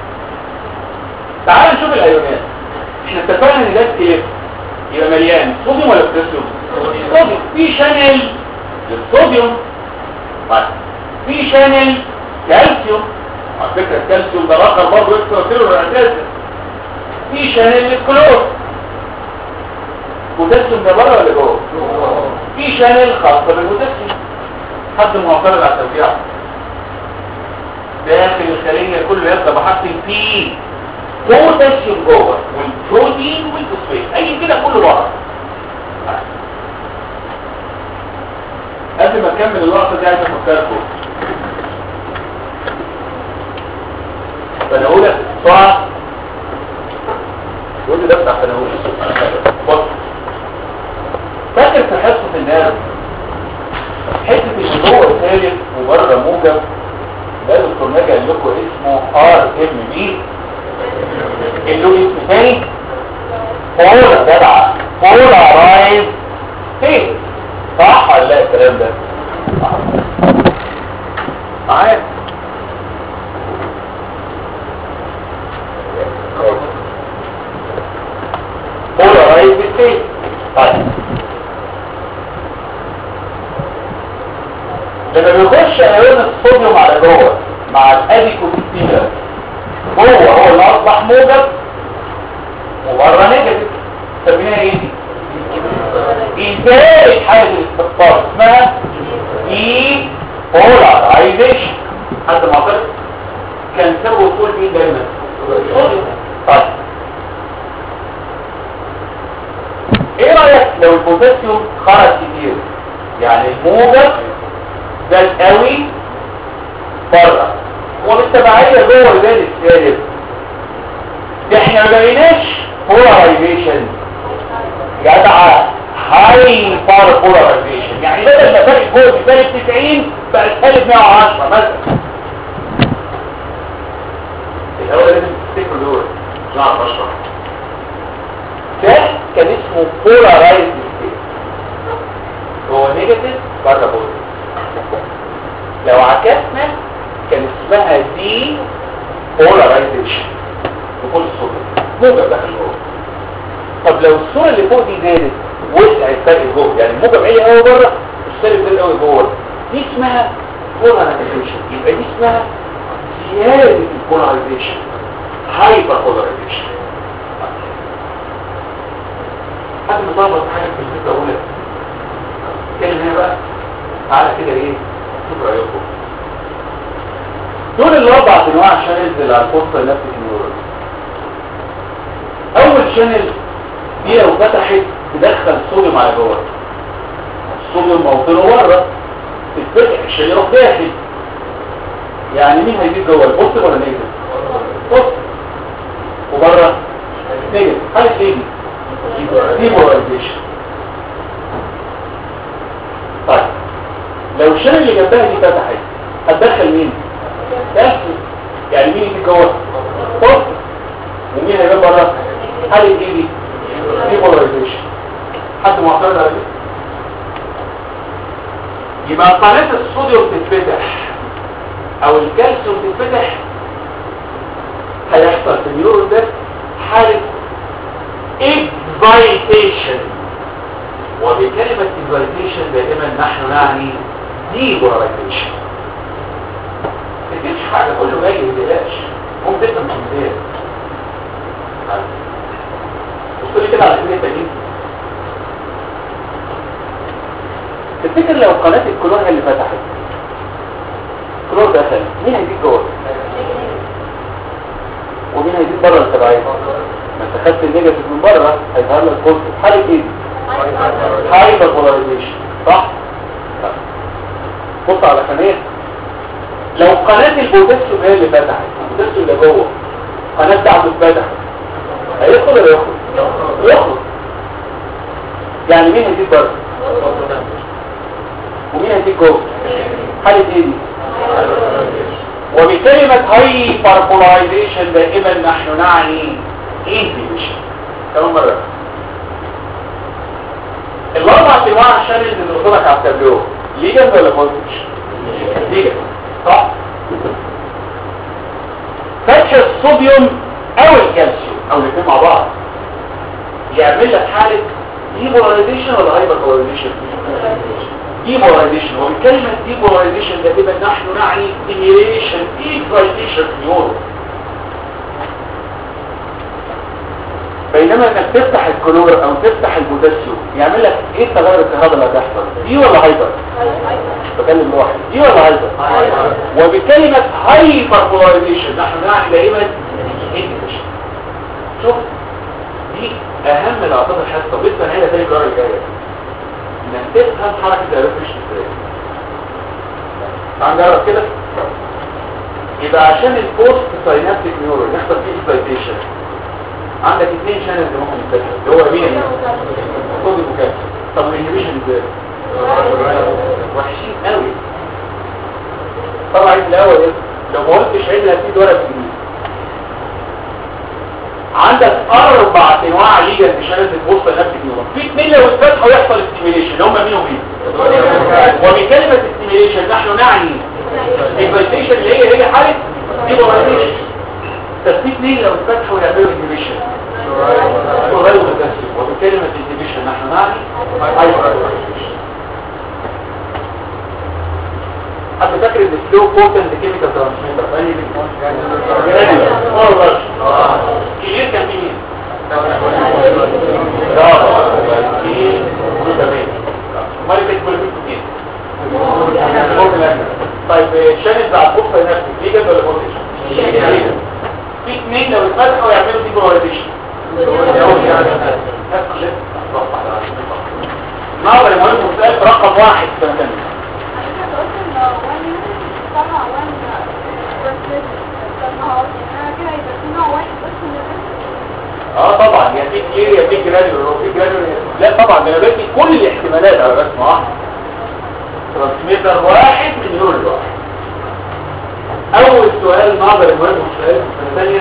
تعال نشوف الايونات احنا اتفقنا ان ده سكيلت يبقى مليان صوديوم ولا بوتاسيوم صوديوم في شانل للصوديوم طيب في شانل كالسيوم على فكره الكالسيوم ده اخر برضه اكسترا سيلولر اساسا في شانل للكلور بوتاسيوم ده بره ولا جوه في شانل خاصه بالبوتاسيوم حد معترض على التوزيع داخل الخلية كله يبدأ بحرف البي بوتاسيوم جوه والبروتين والفوسفات اي كده كله بره قبل ما اكمل اللقطه دي عايز افكركم تناولة صعب يقول لي ده بتاع تناولة بص فاكر في حصة النار حتة اللي جوه ثالث وبره موجب ده دكتور ناجي قال لكم اسمه ار ام بي اللي له اسم تاني بولا جدع بولا رايز فين صح ولا لا الكلام ده صح. معايا بولا رايز فين طيب لما بيخش ايون الصوديوم على جوه مع الاديكوبيتيلا جوه هو اللي اصبح موجب وبره نيجاتيف سميها ايه دي؟ ازاي حاجه الاستقطاب اسمها اي بولارايزيشن حد ما قال كان سبب وصول مين دايما صوديوم طيب ايه رايك لو البوتاسيوم خرج كتير يعني الموجب زاد قوي بره وبالتبعية جوه البال السالب ده احنا ما بقيناش بولارايزيشن جدع هايبر بولارايزيشن يعني بدل ما فرق جوه سالب 90 بقى سالب 110 مثلا الاول لازم تفتكروا دول مش هعرف اشرح ده كان اسمه بولارايزد ستيت هو نيجاتيف بره بوزيتيف لو عكسنا كان اسمها دي بولارايزيشن بكل الصورة موجب داخل جوه طب لو الصورة اللي فوق دي زادت وسع الفرق جوه يعني الموجب عالي قوي بره والسالب زاد قوي جوه دي اسمها بولارايزيشن يبقى دي اسمها زيادة البولارايزيشن هايبر بولارايزيشن حد مطابق حاجة في الفكرة أولى كلمة هنا بقى تعالى كده ايه شوف رأيكم دول الاربع انواع شانلز على الفرصة نفس النيورون اول شانل دي لو فتحت تدخل صوديوم على جوه الصوديوم موطنه بره تتفتح الشانل يروح داخل يعني مين هيزيد جوه البوست ولا نيجاتيف بوست وبره نيجاتيف حاله ايه دي ديبولايزيشن طيب لو الشانل اللي جنبها دي فتحت هتدخل مين تحت يعني مين يجي جوه بوست ومين هيبقى بره حاله ايه دي ديبولايزيشن حد معترض على دي يبقى قناه الصوديوم تتفتح او الكالسيوم تتفتح هيحصل في النيورون ده حاله excitation وبكلمة excitation دائما نحن نعني depolarization مفيش حاجة كله جاي بلاش ممكن تفهم من بداية بص لي كده على كده التانيين تفتكر لو قناة الكلور هي اللي فتحت الكلور دخل مين هيجيب جوه؟ ومين هيجيب بره التبعية؟ ما انت خدت النيجاتيف من بره هيظهر لك بوزيتيف حاله ايه هايبر بولاريزيشن صح طيب. بص على قناه لو قناه البوتاسيوم هي اللي فتحت البوتاسيوم اللي جوه قناه بتاعته اتفتحت هيدخل ولا يخرج يخرج يعني مين هيجيب بره ومين هيجيب جوه حاله ايه دي وبكلمة هايبر بولاريزيشن دائما نحن نعني inhibition كمان مرة الاربع انواع الشانلز اللي قلت على التابلو ليجند ولا فولتج ليجند صح فتح الصوديوم او الكالسيوم او الاثنين مع بعض يعمل لك حاله ديبولايزيشن ولا هايبر بولايزيشن ديبولايزيشن وبكلمه ديبولايزيشن دائما نحن نعني stimulation excitation في النيورون بينما انك تفتح الكلور او تفتح البوتاسيوم يعمل لك ايه التغير الكهرباء اللي هتحصل دي ولا هايبر بكلم واحد دي ولا هايبر وبكلمة هايبر بولاريزيشن نحن نعني دائما انتجريشن شوف دي اهم العطات الحاسة ولسه هنا تاني القرار الجاية انك تفهم حركة الريفريشن ازاي تعال نجرب كده يبقى عشان البوست ساينابتيك نيورون يحصل فيه اكسايتيشن عندك اثنين شانلز ممكن يتفتحوا اللي هو مين صوت المكافئ طب والانهبيشن ازاي وحشين قوي طبعا الاول إيه؟ لو ما قلتش عيد هتزيد ورقه جديد عندك اربع انواع ليجا في شانلز البوست ساينابتيك نيورون في اثنين لو اتفتحوا يحصل ستيميليشن هم مين ومين وبكلمه ستيميليشن نحن نعني الاكسايتيشن اللي هي هي حاله ديبولايزيشن تثبيت اثنين لو اتفتحوا يعملوا انهبيشن وغيروا التسليم وبكلمة انهبيشن نحن نعني هايبرايزيشن حد فاكر ان السلو بوتنت كيميكال ترانسميتر فاني والله كبير كان في مين؟ امال كانت كل مين طيب شانل بتاع البوكس نفسه ليجل ولا بوتنشن في اثنين لو اتفتحوا يعملوا دي بولاريزيشن نظر المهم مسألة رقم واحد في سنة اه طبعا يا في كتير يا في جراديول وفي جراديول لا طبعا ده انا بدي كل الاحتمالات على رسم واحد ترانسميتر واحد من نور واحد اول سؤال نظر المهم سؤال في الثانيه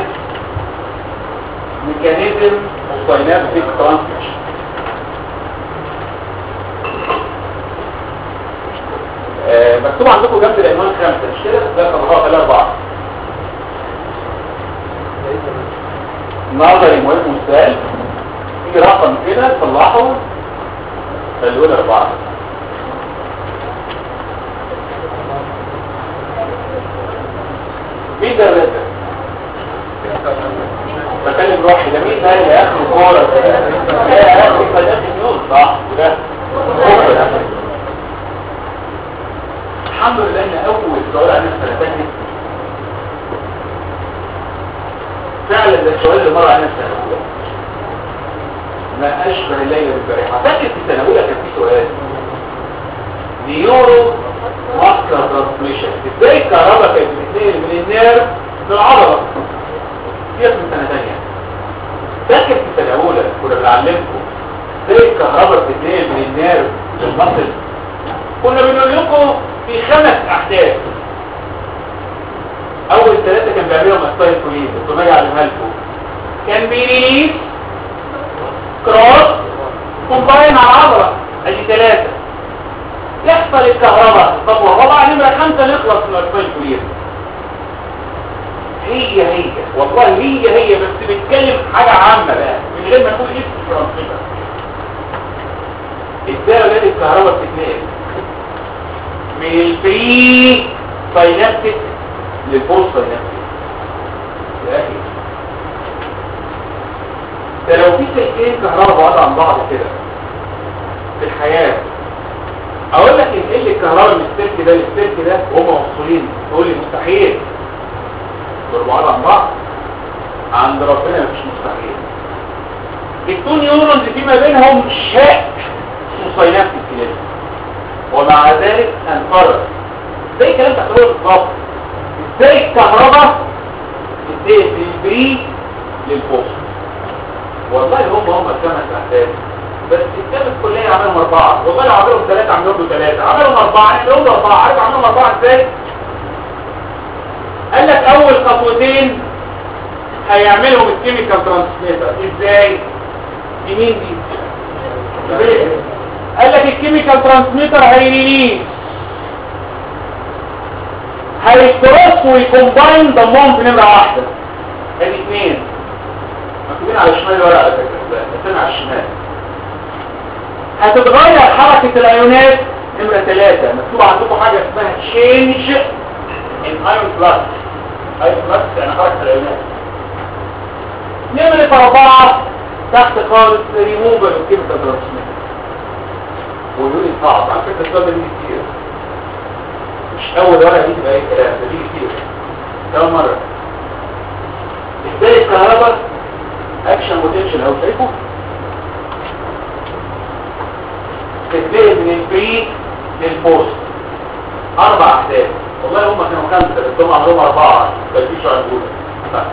ميكانيزم ساينابتيك ترانسميشن مكتوب عندكم جنب العنوان خمسة مش كده ده صفحات خلال أربعة نظري مهم سؤال في رقم كده صلحه خلوه أربعة مين ده الرزق بكلم روحي ده مين ده اللي اخر كوره يا اخي فلاح النور صح ده الحمد لله ان اول سؤال عن السنه الثانيه فعلا ده السؤال اللي مر علينا السنه الاولى ما اشبه الليله بالبارحه فاكر في السنه الاولى كان في سؤال نيورو ماسكر ترانسميشن ازاي الكهرباء كانت بتتنقل من النيرف للعضله دي من سنه ثانيه فاكر في السنه الاولى كنا بنعلمكم ازاي الكهرباء بتتنقل من النيرف للمصل كنا بنقول لكم في خمس احداث اول ثلاثه كان بيعملهم ستايل كولين كنت باجي اعلمها لكم كان بيريليز كروس كومباين على العضله ادي ثلاثه يحصل الكهرباء الخطوه الرابعه نمره خمسه نخلص من الستايل كولين هي هي والله هي هي بس بنتكلم حاجه عامه بقى من غير ما نقول اسم ترانسميتر ازاي اولاد الكهرباء بتتنقل من البري ساينابتيك للبوست ساينابتيك يا اخي ده لو في سلكين كهرباء بعاد عن بعض كده في الحياة اقول لك ان اللي الكهرباء من السلك ده للسلك ده وهم موصولين تقول لي مستحيل دول بعاد عن بعض عند ربنا مفيش مستحيل التو نيورونز في ما بينهم شاء اسمه ساينابتيك كده ومع ذلك انفرد زي الكلام بتاع الأول بالظبط ازاي الكهرباء ازاي البري للبوست والله هم هم الخمس احداث بس الكتاب الكلية عملهم اربعة والله لو عملهم ثلاثة عملهم ثلاثة عملهم اربعة عملهم اربعة عارف عملهم اربعة ازاي قال لك اول خطوتين هيعملهم الكيميكال ترانسميتر ازاي دي مين دي قال لك الكيميكال ترانسميتر هيريليز هيكروس ويكومباين ضمهم في نمرة واحدة ادي اثنين مكتوبين على الشمال الورقة على فكرة بس على الشمال هتتغير حركة الايونات نمرة ثلاثة مكتوب عندكم حاجة اسمها تشينج ان ايون بلس ايون بلس يعني حركة الايونات نمرة اربعة تحت خالص ريموفال الكيميكال ترانسميتر ويقول لي صعب على فكره السؤال ده بيجي كتير مش اول ورقه دي تبقى اي كلام ده بيجي كتير كم مره ازاي الكهرباء اكشن بوتنشال او شايفه تتنقل من البري للبوست اربع احداث والله هم كانوا خمسه بس هم عملوهم اربعه تلبيشوا على الاولى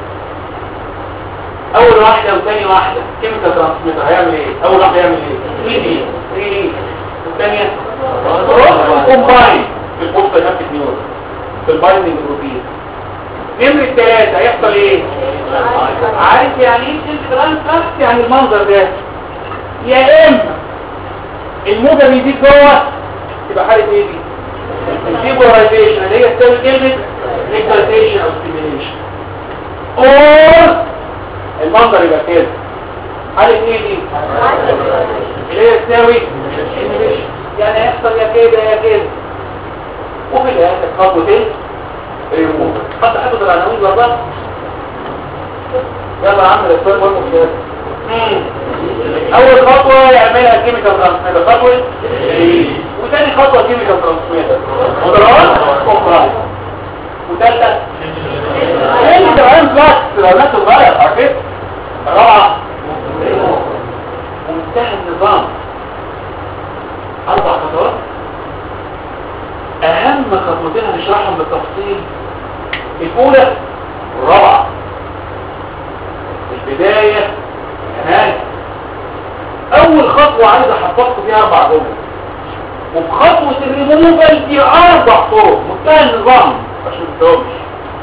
اول واحده وثاني واحده كيميكال ترانسميتر هيعمل ايه اول واحده هيعمل ايه 3 دي 3 دي والثانيه كومباين في البوست نفس نيورون في البايندنج بروتين نمرة الثلاثة هيحصل ايه؟ عارف يعني ايه سيلف ترانسفير؟ يعني المنظر ده يا اما الموجة بيزيد جوه تبقى حالة ايه دي؟ الديبولايزيشن اللي هي تساوي كلمة اكسايتيشن او ستيميليشن اور المنظر يبقى كده حالة ايه دي؟ اللي هي تساوي stimulation. يعني هيحصل يا كده يا كده وفي الاخر خطوتين ريموف حتى حفظ العناوين والله يلا عم الاستاذ مهم كده اول خطوه يعملها كيميكال ترانسميتر خطوه وثاني خطوه كيميكال ترانسميتر مدرات اخرى وثالثه انت كمان فلاكس لو الناس صغير عارفين الرابعه منتهى النظام اربع خطوات اهم خطوتين هنشرحهم بالتفصيل الاولى والرابعه البدايه كمان اول خطوه عايز احطكم فيها اربع جمل وفي خطوه الريموفال دي اربع طرق منتهى النظام عشان ما تتوهمش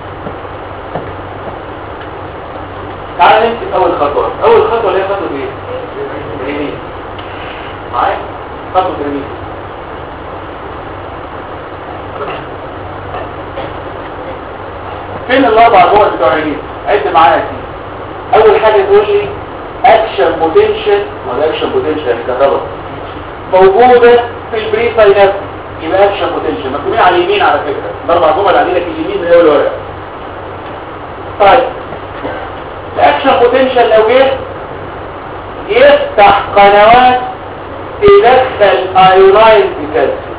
تعال نمسك اول خطوه اول خطوه اللي هي خطوه ايه ريميل معايا خطوه ريميل فين الاربع جمل بتوع ريميل عد معايا يا سيدي اول حاجه تقول لي اكشن بوتنشال ولا اكشن بوتنشال يعني كهرباء موجوده في البري ساينابس يبقى اكشن بوتنشال مكتوبين على اليمين على فكره الاربع جمل على لك اليمين من اول ورقه طيب الاكشن بوتنشال لو جه يفتح قنوات تدخل ايونايز بكالسيوم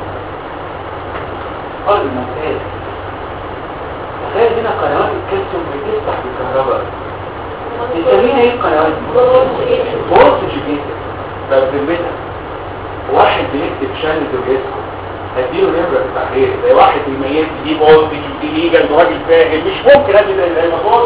قلب ممتاز تخيل هنا قنوات الكالسيوم بتفتح بالكهرباء نسميها ايه القنوات دي؟ فولتج جيتر بذمتها واحد بيكتب شانل ويسكت هديله نمرة في التحرير زي واحد بيميز دي فولتج ودي ليجل وراجل فاهم مش ممكن ادي زي الموضوع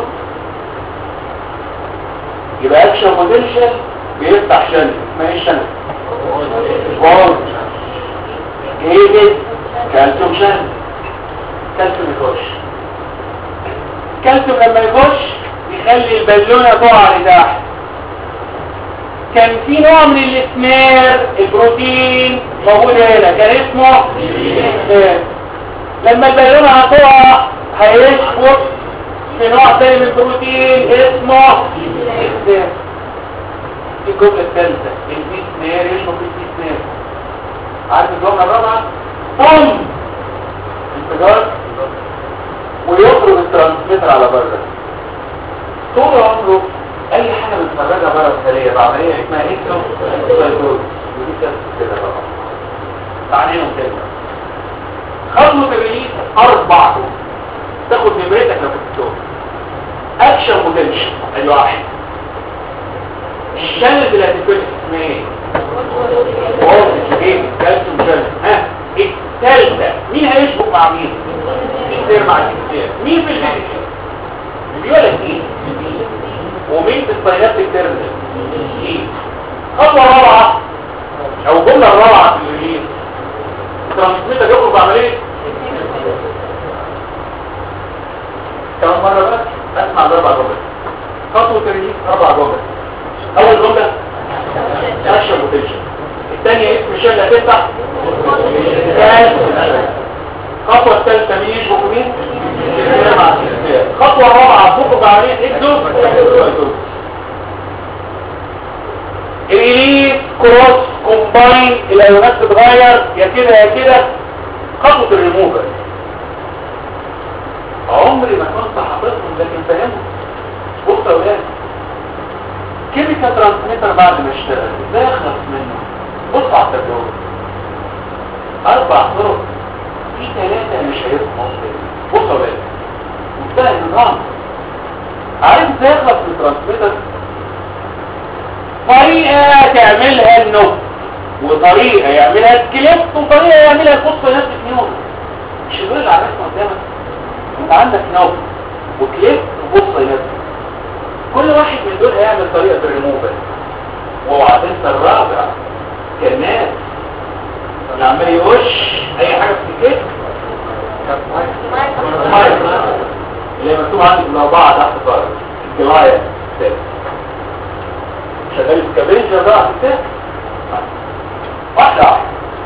يبقى اكشن بوتنشال بيفتح شانل اسمها ايه الشانل؟ فولتج جيتد كالسيوم شانل كالسيوم يخش كالسيوم لما يخش يخلي البالونة تقع لتحت كان في نوع من الاسمار البروتين موجود هنا كان اسمه الاسمار لما البالونة هتقع هيشفط في نوع تاني من البروتين اسمه الاسمار دي الجملة الثالثة البي سمار يشفط في البي سمار عارف الجملة الرابعة بوم انفجار ويخرج الترانسميتر على بره طول عمره اي حاجة بتخرجها بره الخلية بعملية اسمها اكسو سايتوز ودي كده بقى تعنينهم كده خطوة الريليس اربع خطوط. تاخد نمرتك لو كنت اكشن بوتنشال ادي واحد الشانل اللي هتتفتح اسمها ايه؟ فولتج ايه؟ كالسيوم شانل ها الثالثة مين هيشبك مع مين؟ السير مع الكتير مين في الفيزيكال؟ دي ولا دي ومين في الساينابتيك تيرمينال دي خطوه رابعه او الجمله الرابعه في الريليز الترانسميتر يخرج بعمليه كمان مره بس اسمع الاربع جمل خطوه الريليز اربع جمل اول جمله اكشن بوتنشال الثانيه اسم الشغل هتفتح الخطوه الثالثه مين يشبك مين خطوة رابعة تخرج عملية اكزو ريليز كروس كومباين الايونات تتغير يا كده يا كده خطوة الريموفر عمري ما كنت حافظهم لكن فاهمهم بص يا ولاد كلمة الكيميكال ترانسميتر بعد ما اشتغل ازاي يخلص منه بص على التجربه اربع طرق في ثلاثه مش هيبقوا بص يا ولاد منتهى النظام عارف ازاي يخلص من الترانسميتر طريقه تعملها النوب وطريقه يعملها الكليب وطريقه يعملها القصه نفس نيون مش دول اللي عملتهم قدامك انت عندك نوب وكليب وقصه نفس كل واحد من دول هيعمل طريقه الريموفر واوعى تنسى الرابع كالناس اللي عمال يوش اي حاجه في الكتف اللي هي مكتوب عندك الاربعه تحت خالص الجرايه شغال السكابينجر بقى على الكتف واحده واحده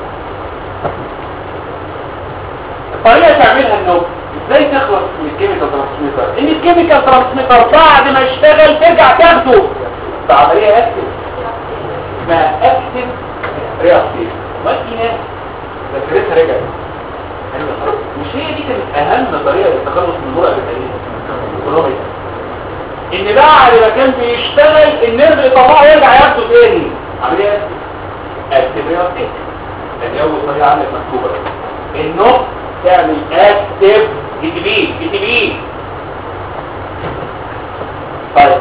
الطريقه تعملها انه ازاي تخلص من الكيميكال ترانسميتر ان الكيميكال ترانسميتر بعد ما يشتغل ترجع تاخده بعمليه اكتف اسمها اكتف رياكتيف ما في ناس ذاكرتها رجعت مش هي دي كانت اهم طريقه للتخلص من المرأة البدنيه ان بعد ما كان بيشتغل النرف اللي طبعه يرجع ياخده تاني عمليه اكتف رياكتيف ادي اول طريقه عندك مكتوبه انه تعمل اكتف جي تي بي جي تي بي طيب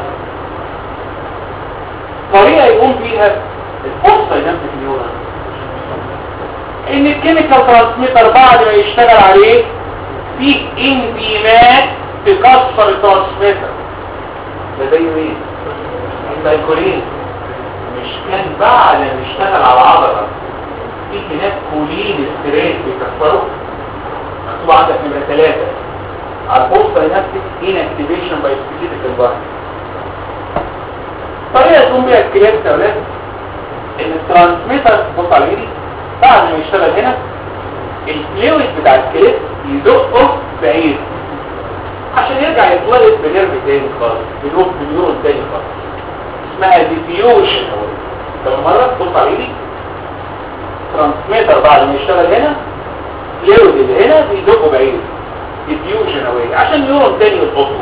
طريقه يقوم بيها الفصل ينفذ نيورون ان الكيميكال ترانسميتر بعد ما يشتغل عليه في انزيمات تكسر الترانسميتر ده زي مين الكولين مش كان بعد ما يشتغل على العضله في هناك كولين ستريس بيكسره مكتوب عندك نمره ثلاثة على البوست نفسك inactivation by specific environment طريقة تقوم بيها الكليبس يا ولاد ان الترانسميتر بص على ايدي بعد ما يشتغل هنا الفلويد بتاع الكليب يزقه بعيد عشان يرجع يتولد بنيرف تاني خالص بنوب بنيورون تاني خالص اسمها ديفيوشن طب مرة بص على ايدي ترانسميتر بعد ما يشتغل هنا فلويد اللي هنا بيزقه بعيد ديفيوجن اوي عشان نيورون تاني يلقطه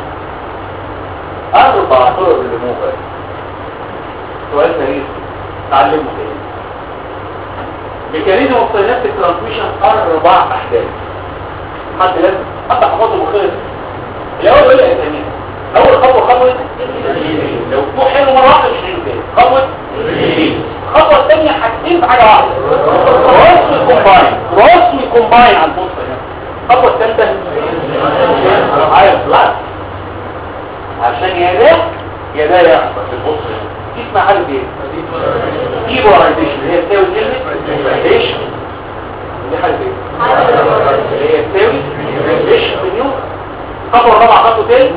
اربع طرق للريموفر سؤال غريب تعلمه تاني ميكانيزم السينابتيك ترانسميشن اربع احداث حد لازم حتى حفظه مخلص الاول يقول لي اسامي اول خطوه خطوه لو فوق حلو مره واحده مش حلو تاني خطوه الخطوه الثانيه حاجتين في حاجه واحده كروس وكومباين كروس وكومباين على البوست الخطوه الثالثه عايز لا عشان يا ده يا ده يحصل في البوست دي اسمها حاجه ايه ايبولايزيشن هي تساوي كلمه ايش دي حاجه ايه هي تساوي ايش مليون خطوه الرابعه خطوه تاني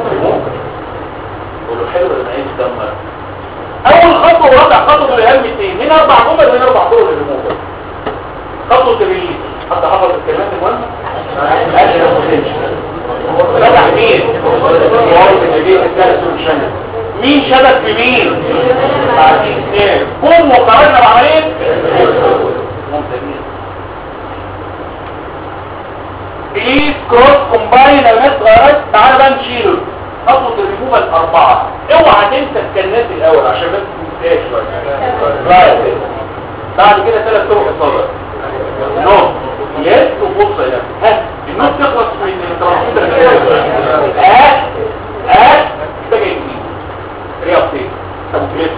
قولوا حلو ده عايز دمر اول خطوه ورابع خطوه دول اهم اثنين هنا اربع جمل وهنا اربع طرق للريموفر خطوه الريليز حد حفظ الكلمات المهمه فتح مين مين شبك في مين بعدين اثنين قوم وقررنا بعمليه بليز كروس كومباين الناس غيرت تعالى بقى نشيله خطوه الريموفال اربعه اوعى تنسى الكنات الاول عشان بس تنساش شويه بعد كده ثلاث طرق الصدر نو يس وبص هنا ها النوت تخلص من الترانسميتر اه اه ده جاي منين رياضتين طب كده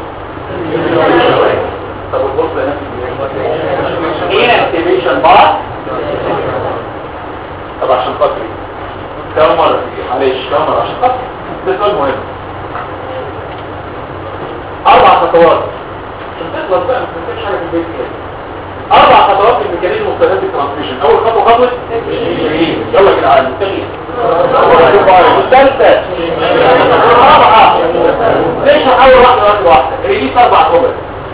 طب البص هنا هنا اكتيفيشن بار طب عشان خاطري كم مرة معلش كم مرة عشان خاطري ده سؤال مهم أربع خطوات عشان تخلص بقى ما تنساش حاجة في البيت كده اربع خطوات في الميكانيزم مختلفات الترانسميشن اول خطوه خطوه يلا يا جدعان التغيير والثالثه الرابعه ليش اول واحده واحده واحده ريليس اربع خطوات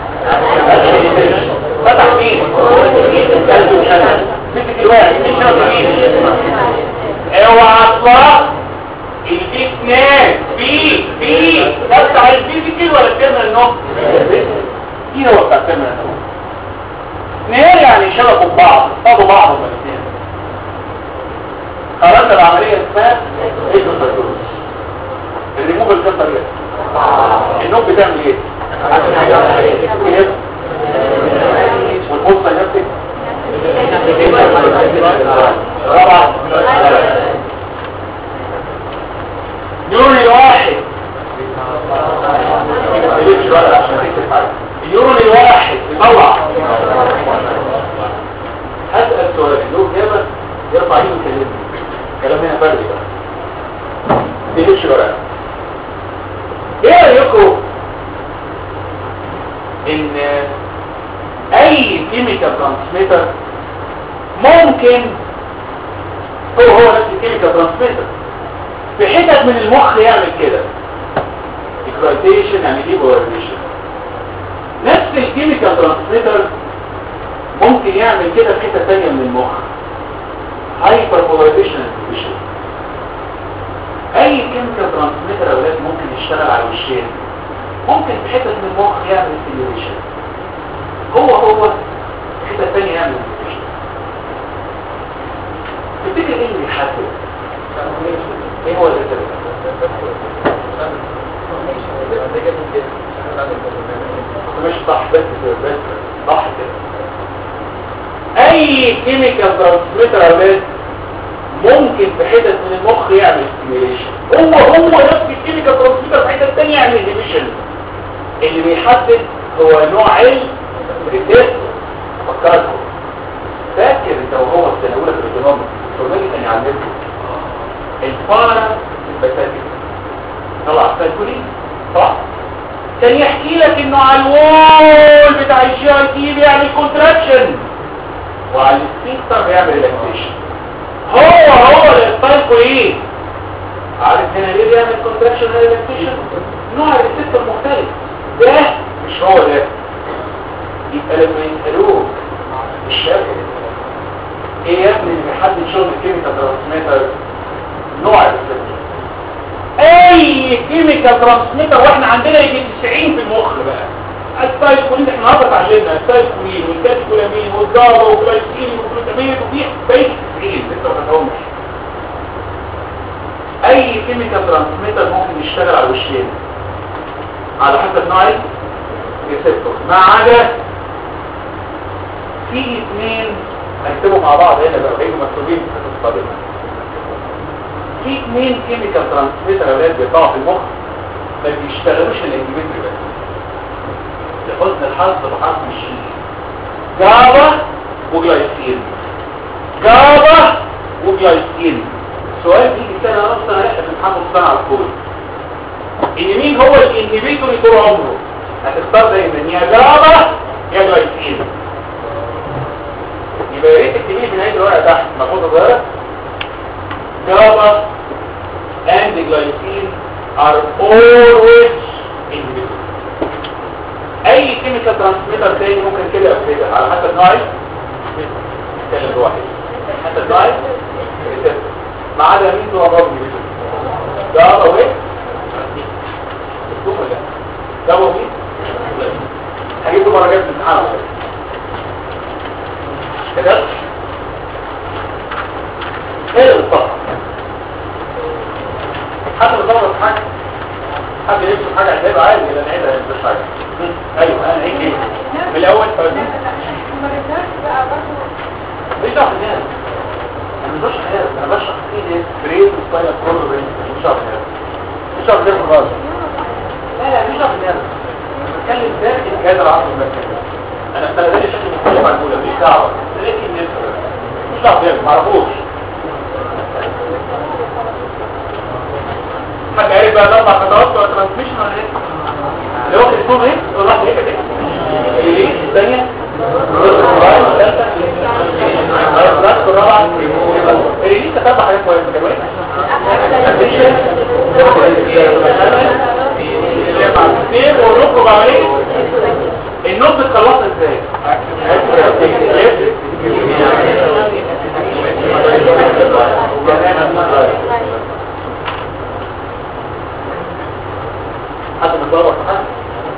فتح مين ثالث وشنة مسك الواحد مين شنة مين اوعى اطلع البيت ناس في في ده بتاع الفيزيكال ولا التيرمينال نوم ايه هو بتاع التيرمينال نوم اثنين يعني شبكوا ببعض اصطادوا بعض هما الاثنين خرجنا العملية اسمها ايكوسايتوز الريموفال كام طريقة النوم بتعمل ايه والبصة نفسك رابعة نيورون الواحد النيورون الواحد طلع هسأل سؤال له إجابة يرفع ايده ويكلمني كلام هنا فردي بقى تلفش ورقة ايه رأيكم ان اي كيميكال ترانسميتر ممكن هو هو نفس الكيميكال ترانسميتر في حتت من المخ يعمل كده اكرايتيشن يعني دي بولاريزيشن نفس الكيميكال ترانسميتر ممكن يعمل كده في حته ثانيه من المخ هايبر بولاريزيشن انهبيشن اي كيميكال ترانسميتر يا اولاد ممكن يشتغل على الوشين ممكن في حته من المخ يعمل ستيميوليشن هو هو في حته ثانيه يعمل ستيميوليشن تفتكر ايه اللي بيحدد ايه هو اللي مش صح بس بس صح كده اي كيميكال ترانسميتر يا ولاد ممكن في حتت من المخ يعمل ستيميوليشن هو هو نفس الكيميكال ترانسميتر في حتت ثانيه يعمل انهبيشن اللي بيحدد هو نوع الريسيرش فكركم فاكر انت وهو في السنه الاولى في الايكونومي الفورمالي كان يعلمكم الفارة البساتين طلع سايكولين صح كان يحكي لك انه على الوول بتاع الجي اي تي بيعمل كونتراكشن وعلى السفنكتر بيعمل ريلاكسيشن هو هو السايكولين عارف هنا ليه بيعمل كونتراكشن ريلاكسيشن نوع الريسبتور مختلف ده مش هو ده يبقى لما يسالوك الشاب ايه يا ابني اللي بيحدد شغل الكيميكال ترانسميتر نوع الريسبتور اي كيميكال ترانسميتر واحنا عندنا يجي 90 في المخ بقى السايكولين احنا النهارده اتعلمنا السايكولين والكاتيكولامين والجابا والجلايسين والجلوتامين وفي بقيه 90 لسه ما خدهمش اي كيميكال ترانسميتر ممكن يشتغل على الوشين على حسب نوع الريسبتور ما عدا في اثنين هنكتبوا مع بعض هنا بقى هيجوا مكتوبين في الحصه القادمه في اثنين كيميكال ترانسميتر اولاد بيطلعوا في المخ ما بيشتغلوش الانهبيتوري بس لحسن الحظ بحرف الشين جابا وجلايسين جابا وجلايسين سؤال بيجي سنه نص سنه لا في امتحان السنه على طول ان مين هو الانهبيتوري طول عمره هتختار دايما يا جابا يا جلايسين يبقى يا ريت تكتبيه في نهايه الورقه تحت ملحوظه صغيره GABA and glycine are always inhibitors. اي كيميكال ترانسميتر تاني ممكن كده او كده على حسب نوع نتكلم بواحد حسب نوع ما عدا مين هو برضه انهبيتور جابا و مكتوب ولا جابا و هجيب له درجات في الامتحان على فكره كده ايه الصفحه حد بيدور في حاجه حد يكتب حاجه عجيبه عادي ولا نعيدها مش حاجه ايوه انا هيك ايه من الاول فاهم مش دعوه بالناس انا مش بشرح ناس انا بشرح ايه بريد وستايل كله بريد مش دعوه بالناس مش دعوه بالناس خالص لا لا مش دعوه بالناس انا بتكلم داخل جهاز العصر المركزي انا بتلاتاني شكل مختلف عن الاولى مش دعوه لكن الناس مش دعوه بالناس معرفوش حد عارف بقى الاربع خطوات بتوع الترانسميشن ولا ايه؟ اللي هو اسمهم ايه؟ قول واحده ايه كده؟ ايه الثانيه؟ الثالثه الثالثه الرابعه ايه لسه تبع حاجات كويسه كمان اثنين ونص بقى ايه؟ النص اتخلص ازاي؟ حد متدور في حاجه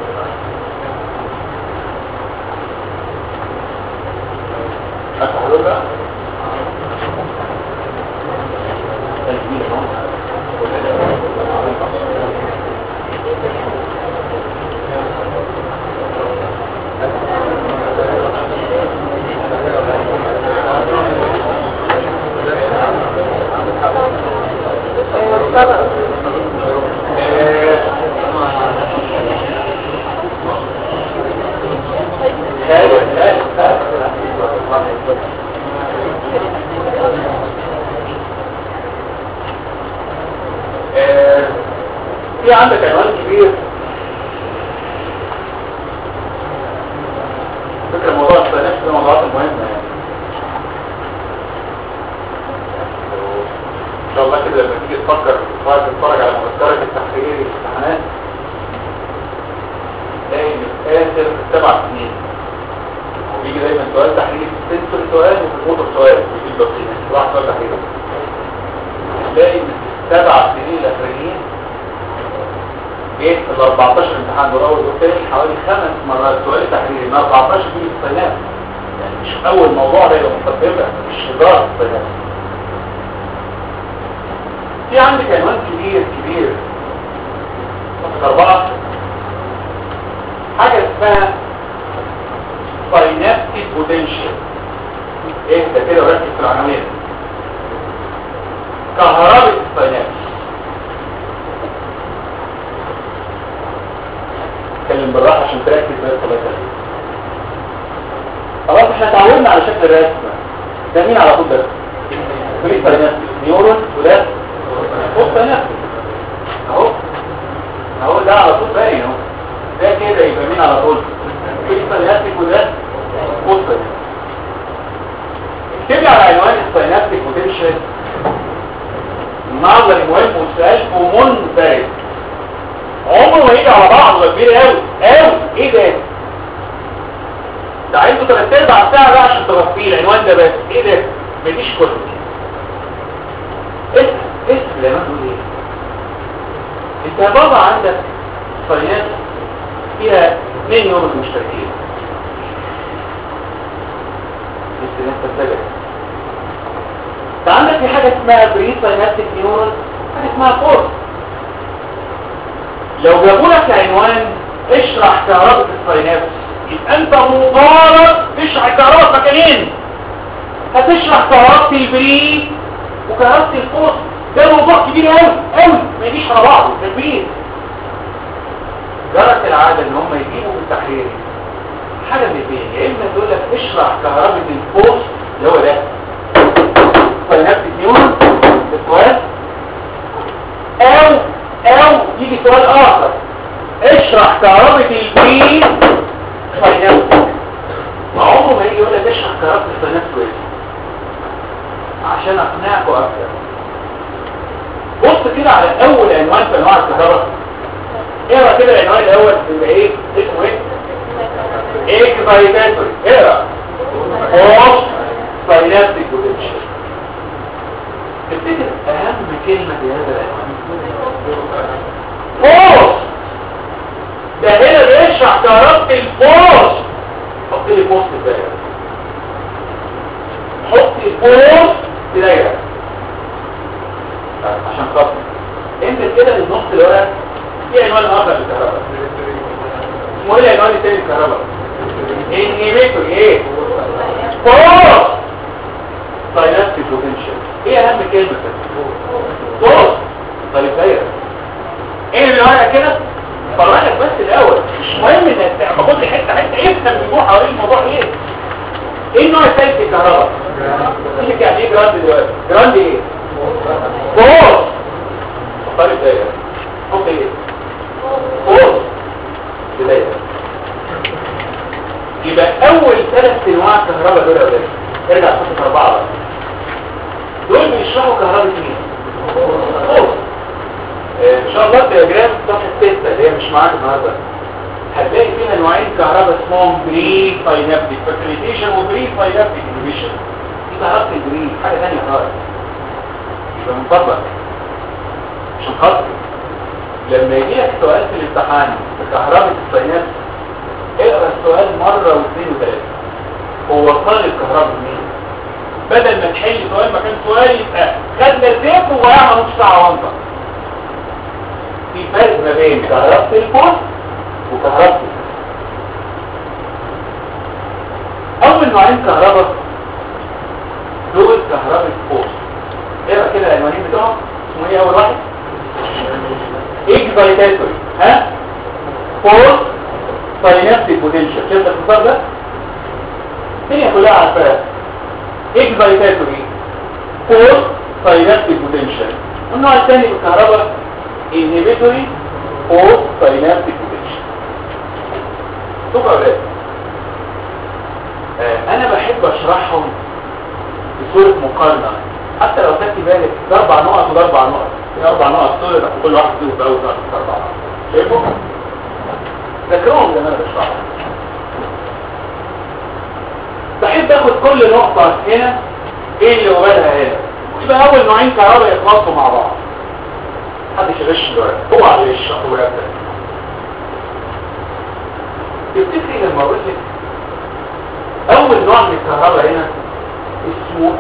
افتح له بقى تسجيل اهو في عندك عنوان كبير فكرة موضوع الصيانات ده موضوعات المهمة يعني ان شاء الله كده لما تيجي تفكر تتفرج تتفرج على مذكرة التحرير الامتحانات تلاقي ان في اخر سبع سنين وبيجي دايما سؤال تحرير في السنسور سؤال وفي الموتور سؤال وفي البطيء واحد سؤال تحرير تلاقي ان في السبع سنين الاخرين جه في ال 14 امتحان دول اول والثاني حوالي خمس مرات سؤال تحريري من 14 في الصيانات يعني مش اول موضوع ده يبقى مستقبلها مش اداره الصيانات في عندك عنوان كبير كبير رقم أربعة حاجة اسمها synaptic potential ايه ده كده وركز في العناوين كهرباء السينابس اتكلم بالراحه عشان تركز بس الله يخليك خلاص احنا اتعودنا على شكل الرسمه ده مين على طول ده فريق سينابس نيورون وده فوق سينابس اهو اهو ده على طول باين اهو ده كده يبقى مين على طول فريق سينابس وده فوق سينابس اكتب لي على عنوان السينابتيك بوتنشال نظري مهم وسؤال ومنفرد عمره ما يجي على بعض ده كبير قوي قوي ايه ده ده عايزه ثلاث ارباع ساعه بقى عشان تغطيه العنوان ده بس ايه ده ما يجيش كله اسم اسم زي ما تقول ايه انت يا بابا عندك صينات فيها اثنين يوم مشتركين بس انت تتابع انت عندك في حاجه اسمها بري ساينابتيك نيورون حاجه اسمها فورس لو جابوا لك عنوان اشرح كهرباء الساينابس يبقى انت مطالب تشرح كهرباء مكانين هتشرح كهرباء البري وكهرباء الفورس ده موضوع كبير قوي قوي ما يجيش على بعضه ده كبير جرت العاده ان هم يجيبوا في التحرير حاجه من الاثنين يا اما تقول لك اشرح كهرباء الفورس اللي هو ده ساينابتيك نيورون السؤال او او يجي سؤال اخر اشرح كهرباء البي ساينابتيك ما عمره ما يجي يقول لك اشرح كهرباء الساينابتيك كويس عشان اقنعكم اكتر بص كده على اول عنوان في انواع الكهرباء اقرا كده العنوان الاول يبقى ايه اسمه ايه اكسايتاتوري اقرا فورس ساينابتيك بوتنشال تفتكر اهم كلمه في هذا العنوان فورس ده هنا بيشرح كهرباء الفورس حط لي فورس في الدايره حط فورس في دايره عشان خاطر انزل كده للنص الورق في عنوان اخر للكهرباء اسمه ايه العنوان التاني للكهرباء انهيبيتور ايه فورس ساينابتيك بوتنشال ايه اهم كلمه فورس طيب دايره ايه اللي ورقه كده فرجك بس الاول مش مهم انك تاخد لي حته حته افهم الموضوع حوالين الموضوع ايه ايه النوع الثالث في الكهرباء ايه يعني ايه جراند دلوقتي جراند ايه فورس طيب دايره حط ايه فورس بدايه يبقى اول ثلاث انواع كهرباء دول يا ولاد ارجع صفحه اربعه بقى دول بيشرحوا كهرباء مين فورس ان شاء الله الدياجرام صفحه 6 اللي هي مش معاك النهارده هتلاقي فيها نوعين كهرباء اسمهم بري ساينابتيك فاسيليتيشن وبري ساينابتيك انهبيشن دي كهرباء البري حاجه ثانيه خالص يبقى من فضلك عشان خاطر لما يجي لك سؤال في الامتحان في كهرباء الساينابس اقرا السؤال مره واثنين وثلاثه هو وصل الكهرباء منين بدل ما تحل سؤال مكان سؤال يبقى خدنا زيت وضيعنا نص ساعه وانطق في فرق ما بين كهرباء الفوز وكهرباء اول نوعين كهرباء دول كهرباء فوز اقرا كده العنوانين بتوعهم اسمه ايه اول واحد اكزايتاتوري ها فوز ساينابتيك بوتنشال شايف الاختصار ده الدنيا كلها عارفاها اكزايتاتوري فوز ساينابتيك بوتنشال والنوع الثاني بالكهرباء انهبيتوري post synaptic condition شوف يا ولاد آه، انا بحب اشرحهم بصورة مقارنة حتى لو خدت بالك ده اربع نقط وده اربع نقط في اربع نقط دول يبقى كل واحد فيهم في اول نقط في اربع نقط شايفهم؟ ذاكرهم زي ما انا بشرحهم بحب اخد كل نقطة هنا ايه اللي وبالها هنا يبقى اول نوعين كهرباء يخلصوا مع بعض محدش يغش دلوقتي اوعى يغش اخو مرتب تفتكري لما اقول لك اول نوع من الكهرباء هنا اسمه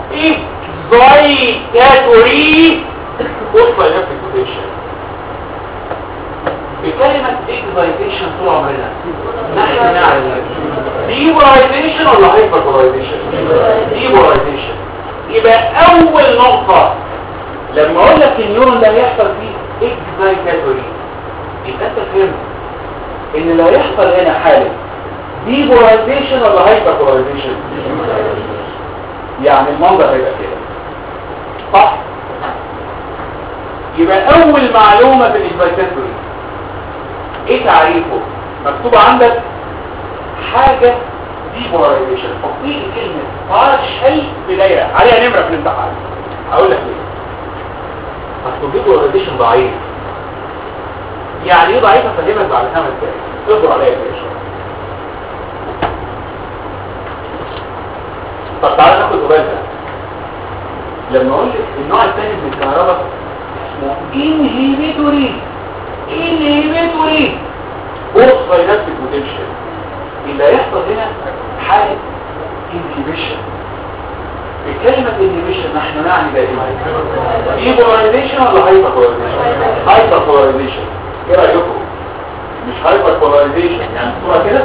اكزايتاتوري وصفة نفس الكوتيشن بكلمة اكزايتيشن طول عمرنا نحن نعرف ديبولايزيشن ولا هايبربولايزيشن ديبولايزيشن يبقى اول نقطة لما اقول لك النيورون ده هيحصل فيه اكزايتاتوري يبقى انت فهمت ان اللي هيحصل هنا حالة ديبولايزيشن ولا هايبربولايزيشن يعني المنظر هيبقى كده صح يبقى اول معلومة في الاكزايتاتوري ايه تعريفه مكتوب عندك حاجة ديبولايزيشن حطي لي كلمة بارشل بداية عليها نمرة في الامتحان هقول لك ليه اصل ديبولايزيشن ضعيف يعني ايه ضعيف افهمك بعد خمس دقايق اصبر عليا كده شويه طب تعالى ناخد بالك لما اقول لك النوع الثاني من الكهرباء اسمه انهيبيتوري انهيبيتوري بص نفس البوتنشال اللي هيحصل هنا حالة انهيبيشن بكلمة انهيبيشن نحن نعني دائما ايبولايزيشن ولا هايبر بولايزيشن هايبر بولايزيشن ايه رأيكم مش هايبر بولايزيشن يعني صورة كده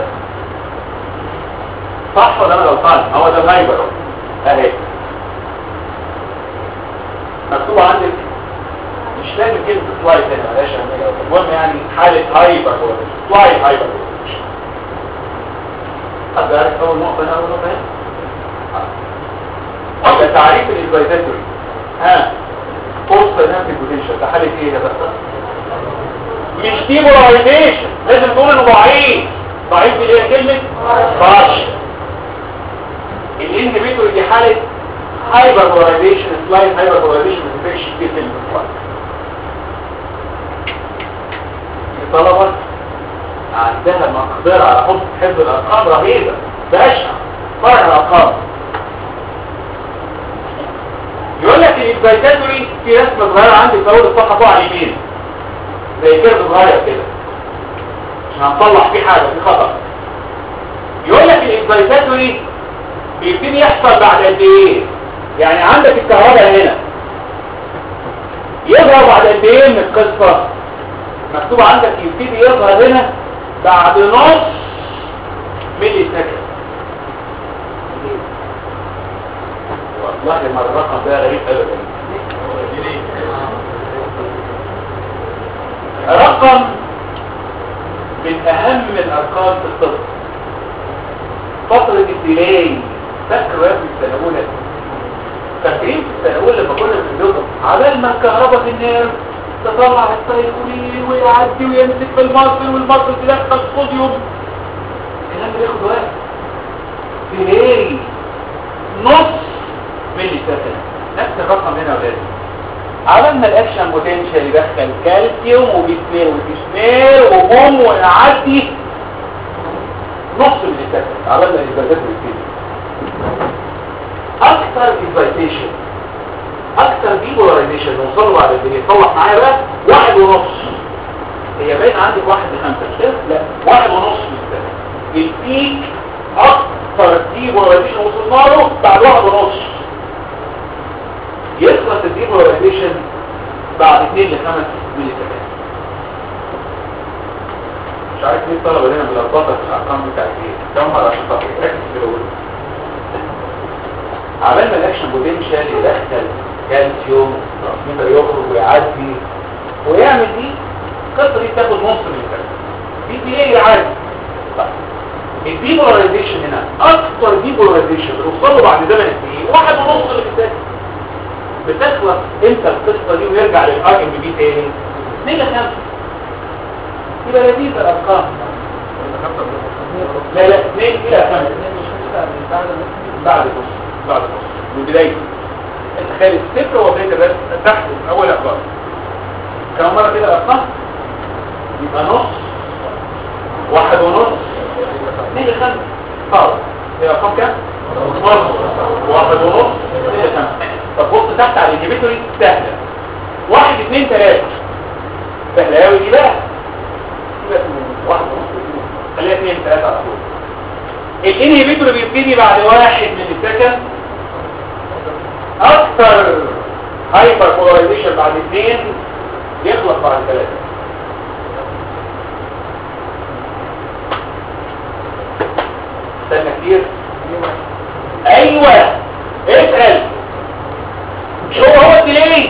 صح ولا انا غلطان هو ده الهايبر اهي مكتوب عندك مش لازم كلمة سلايد هنا ملاش اهمية المهم يعني حالة هايبر بولايزيشن سلايد هايبر بولايزيشن حد عارف اول نقطة هنا اول نقطة هنا ده تعريف الانفايتاتوري ها فرصة نفس البوتنشال ده حالة ايه ده بس مش دي بولايزيشن لازم تقول انه ضعيف ضعيف اللي هي كلمة باش الانهبيتور دي حالة هايبر بولايزيشن سلايد هايبر بولايزيشن ما تفرقش كتير في المسؤول الطلبة عندها مقدرة على حب حفظ الارقام رهيبة بشعة فرع الارقام يقول لك الاكسايتاتوري في رسمه صغيره عندي في اول الصفحه فوق على اليمين زي كيرف صغير كده عشان هنطلع فيه حاجه في خطا يقول لك الاكسايتاتوري بيبتدي يحصل بعد قد ايه يعني عندك الكهرباء هنا يظهر بعد قد ايه من القصه مكتوب عندك يبتدي يظهر هنا بعد نص ملي سكند والله ما الرقم ده غريب ابدا رقم من اهم الارقام في الطب فترة الديلاي فاكروا يا ابني السنة الاولى فاكرين في السنة الاولى لما كنا بنقول عبال ما الكهرباء في النار تطلع السيكولين ويعدي ويمسك في المصل والمصل تدخل صوديوم الكلام ده بياخد وقت ديلاي نص ملي سكند نفس الرقم هنا يا ولاد عملنا الاكشن بوتنشال يدخل كالسيوم وبيسمير وبيسمير وبوم ونعدي نص ملي سكند عملنا الاثباتات بالكده اكثر اكسايتيشن اكثر ديبولاريزيشن نوصله بعد الدنيا يصلح معايا بقى واحد ونص هي باين عندك واحد لخمسة شايف؟ لا واحد ونص ملي سكند البيك اكثر ديبولاريزيشن وصلنا له بعد واحد ونص يخلص الديبولاريزيشن بعد 2 ل 5 ملي سكند مش عارف ليه الطلبه هنا ملخبطه في الارقام بتاعت ايه كم مره عشان تطلع ركز في الاول عبال ما الاكشن بوتنشال يدخل كالسيوم ترانسميتر يخرج ويعدي ويعمل دي القصه دي بتاخد نص ملي سكند دي دي ايه عادي الديبولاريزيشن هنا اكتر ديبولاريزيشن بنوصله بعد زمن قد ايه واحد ونص ملي سكند بتخلص امتى القصه دي ويرجع للار ام بي تاني 2 ل 5 يبقى لذيذ الارقام لا لا اثنين الى خمسة بعد نص بعد نص من بداية انت خالي الصفر هو بداية الرسم تحت اول اخبار كم مرة كده الارقام يبقى نص واحد ونص اثنين لخمسة خلاص هي ارقام كام؟ نص واحد ونص اثنين لخمسة طب بص تحت على الانهبيتوري سهلة واحد اثنين ثلاثة سهلة اوي دي بقى سيبك من واحد ونص خليها اثنين ثلاثة على طول الانهبيتور بيبتدي بعد واحد من السكند اكثر هايبر بولاريزيشن بعد اثنين يخلص بعد ثلاثة استنى كتير ايوه اسأل مش هو هو الديلي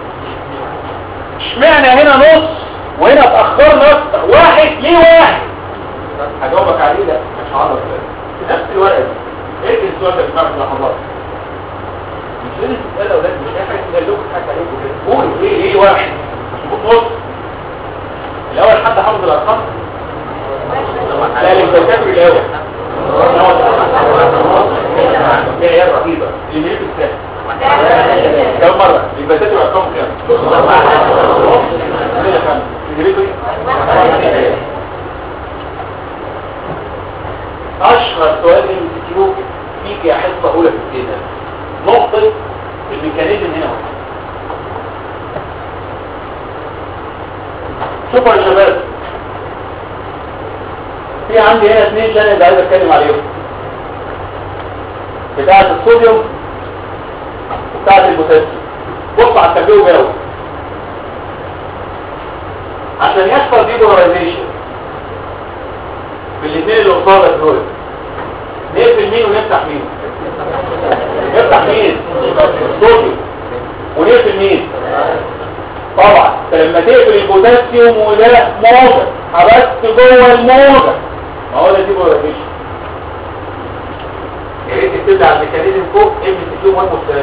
اشمعنى هنا نص وهنا اتأخرنا اكتر واحد ليه واحد هجاوبك عليه لا مش هعرف في نفس الورقه دي ايه السؤال ده بتاع اللحظات مش لازم تسال اولاد مش اي حاجه تقول لكم حاجه عليكم كده قول ايه ايه واحد مظبوط نص الاول حد حافظ الارقام لا الامتيازات الاول هي عيال رهيبه اللي بيجي السهل كم مره الامتيازات الارقام كام كده خمسه اللي بيجي اشهر سؤال من الكيلو فيك يا حصه اولى في الدين نقطه الميكانيزم هنا واحد. شوفوا يا شباب في عندي هنا اثنين شانل عايز اتكلم عليهم بتاعه الصوديوم وبتاعه البوتاسيوم بص على التنبيه وجاوب عشان يحصل ديبولاريزيشن بالاثنين اللي قصادك دول نقفل مين ونفتح مين نفتح مين الصوديوم ونقفل مين طبعا فلما تقفل البوتاسيوم وده موجة حبست جوه الموجة ما هو ده ديبولاريزيشن يا ريت تبدا على الميكانيزم فوق ام سي كيو 1 والسلام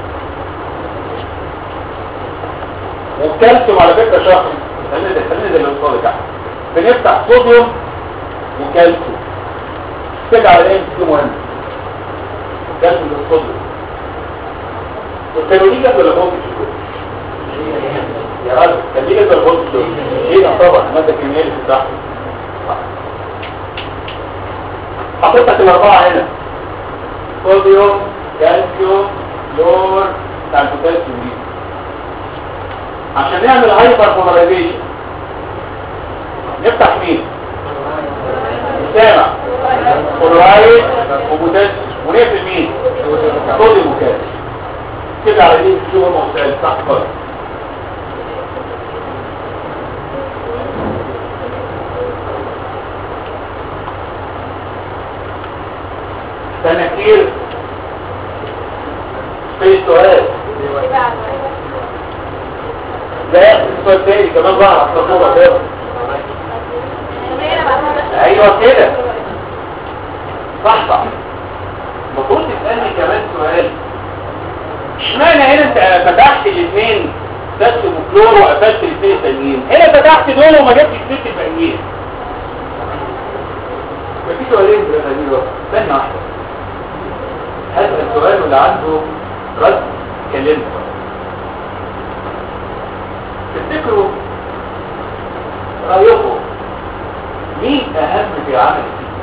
والكالسيوم على فكره شخص خلينا ده خلينا ده اللي قصادك احسن بنفتح صوديوم وكالسيوم ترجع على ايه دي مهم كالسيوم ده الصوديوم والكالوريجا ولا فولتج يا راجل كالوريجا ولا فولتج ايه ده طبعا الماده الكيميائيه اللي بتتحط حطيت لك الاربعه هنا صوديوم كالسيوم لور بتاع البوتاسيوم دي عشان نعمل هايبر بولاريزيشن نفتح مين سامع كلورايد وبوتاسيوم ونقفل مين صوديوم وكالسيوم كده على دي شو المختلف صح خالص استنى كتير في سؤال لا السؤال تاني كمان ظهر على الصورة كده ايوه كده صح صح المفروض تسألني كمان سؤال اشمعنى هنا انت فتحت الاثنين بوتاسيوم وكلور وقفلت الاثنين التانيين هنا فتحت دول وما جبتش ست الباقيين مفيش سؤالين في هذه الوقت ثانية واحدة هذا السؤال واللي عنده رد كلمه تفتكروا رأيكم مين أهم في عمل السيستم؟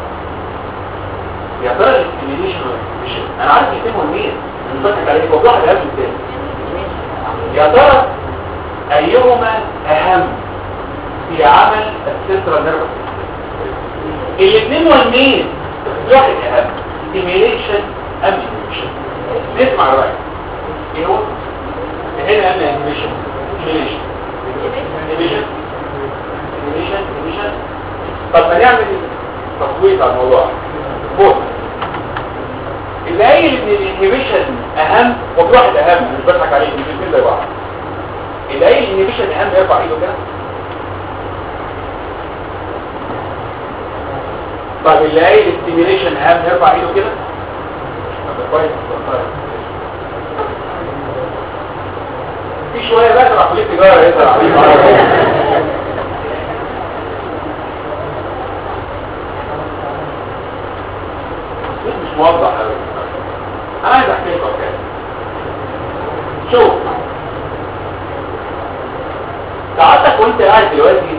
يا ترى الاستيميليشن مش أنا عارف يتموا مين نفكر عليه هو واحد أهم الثاني يا ترى أيهما أهم في عمل السنترال نيرفس الاثنين مهمين بس واحد أهم ستيميليشن أم انهبيشن نسمع الرأي ايه هو؟ هنا أهم انهبيشن ستيميليشن انهبيشن انهبيشن انهبيشن طب ما نعمل تصويت على الموضوع بص اللي قايل ان الانهبيشن اهم وفي واحد اهم مش بضحك عليه الاثنين زي بعض اللي قايل الانهبيشن اهم يرفع ايده كده طب اللي قايل الستيميليشن اهم يرفع ايده كده طب كويس طيب. في شويه بقى تبع كليه تجاره يقدر عليه وانت قاعد دلوقتي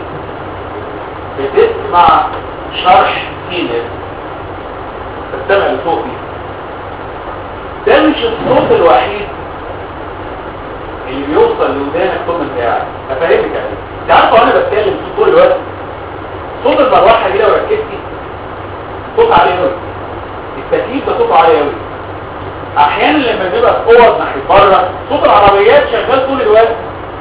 بتسمع شرح سينس تستمع لصوتي ده مش الصوت الوحيد اللي بيوصل لودانك طول ما انت قاعد افهمك يعني انت عارف وانا بتكلم صوت طول الوقت صوت المروحه دي لو ركزتي صوت عالي قوي التكييف ده صوته عالي قوي احيانا لما بيبقى في اوض ناحيه بره صوت العربيات شغال طول الوقت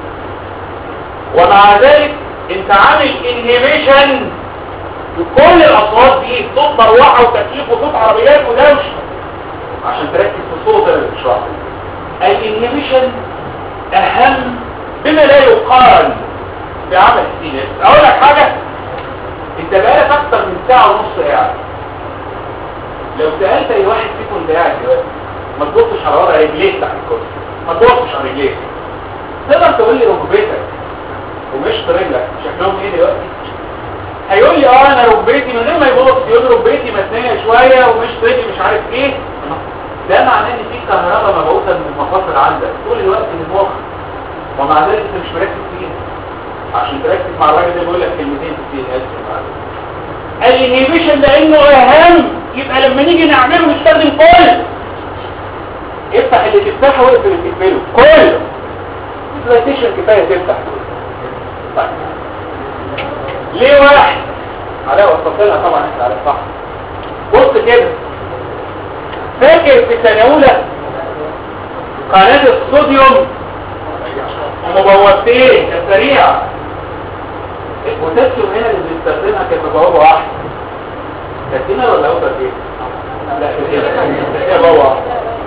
ومع ذلك انت عامل انهيبيشن لكل الاصوات دي صوت مروحه وتكييف وصوت عربيات ودوشه عشان تركز في الصوت اللي بتشرحه الانهيبيشن اهم بما لا يقارن بعمل السينس اقول لك حاجه انت بقالك اكتر من ساعه ونص قاعد لو سالت اي واحد فيكم انت قاعد دلوقتي ما تبصش على وضع رجليك تحت الكرسي ما تبصش على رجليك تقدر تقول لي ركبتك ومشط رجلك شكلهم ايه دلوقتي هيقول لي اه انا ركبتي من غير ما يبص يقول لي ركبتي متنيه شويه ومشط رجلي مش عارف ايه ده معناه ان في كهرباء مبعوثه من المفاصل عندك طول الوقت للمخ ومع ذلك انت مش مركز فيها عشان تركز مع الراجل ده بيقول لك كلمتين في السي الانهيبيشن لانه اهم يبقى لما نيجي نعمله نستخدم كل افتح اللي تفتحه واقفل اللي تقفله كل البلايستيشن كفايه تفتح طيب ليه واحد علاء وصلت لها طبعا انت عارف صح بص كده فاكر في سنه اولى قناه الصوديوم ومبوبتين كانت سريعه البوتاسيوم هنا اللي بنستخدمها كانت مبوبه واحده كانت هنا ولا اوتر ايه لا كانت هنا هي بوابه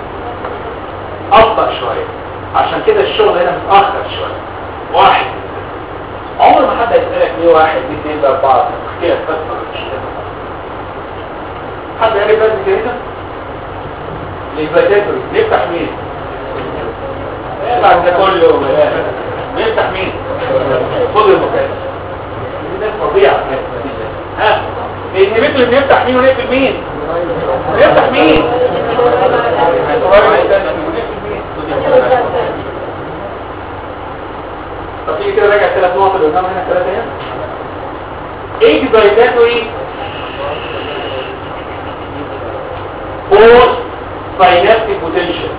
ابطا شويه عشان كده الشغل هنا متاخر شويه واحد عمر ما حد هيسالك ليه واحد ليه اثنين بقى اربعه احكي لك بس حد يعرف بس كده الانفاتاتوري نفتح مين بعد ده كله نفتح مين خد المكان دي ناس فظيعه ها الانهبيتور بنفتح مين ونقفل مين نفتح مين طب تيجي كده راجع ثلاث نقط اللي قدام هنا ثلاثه هنا اكزايتاتوري فور ساينابتيك بوتنشال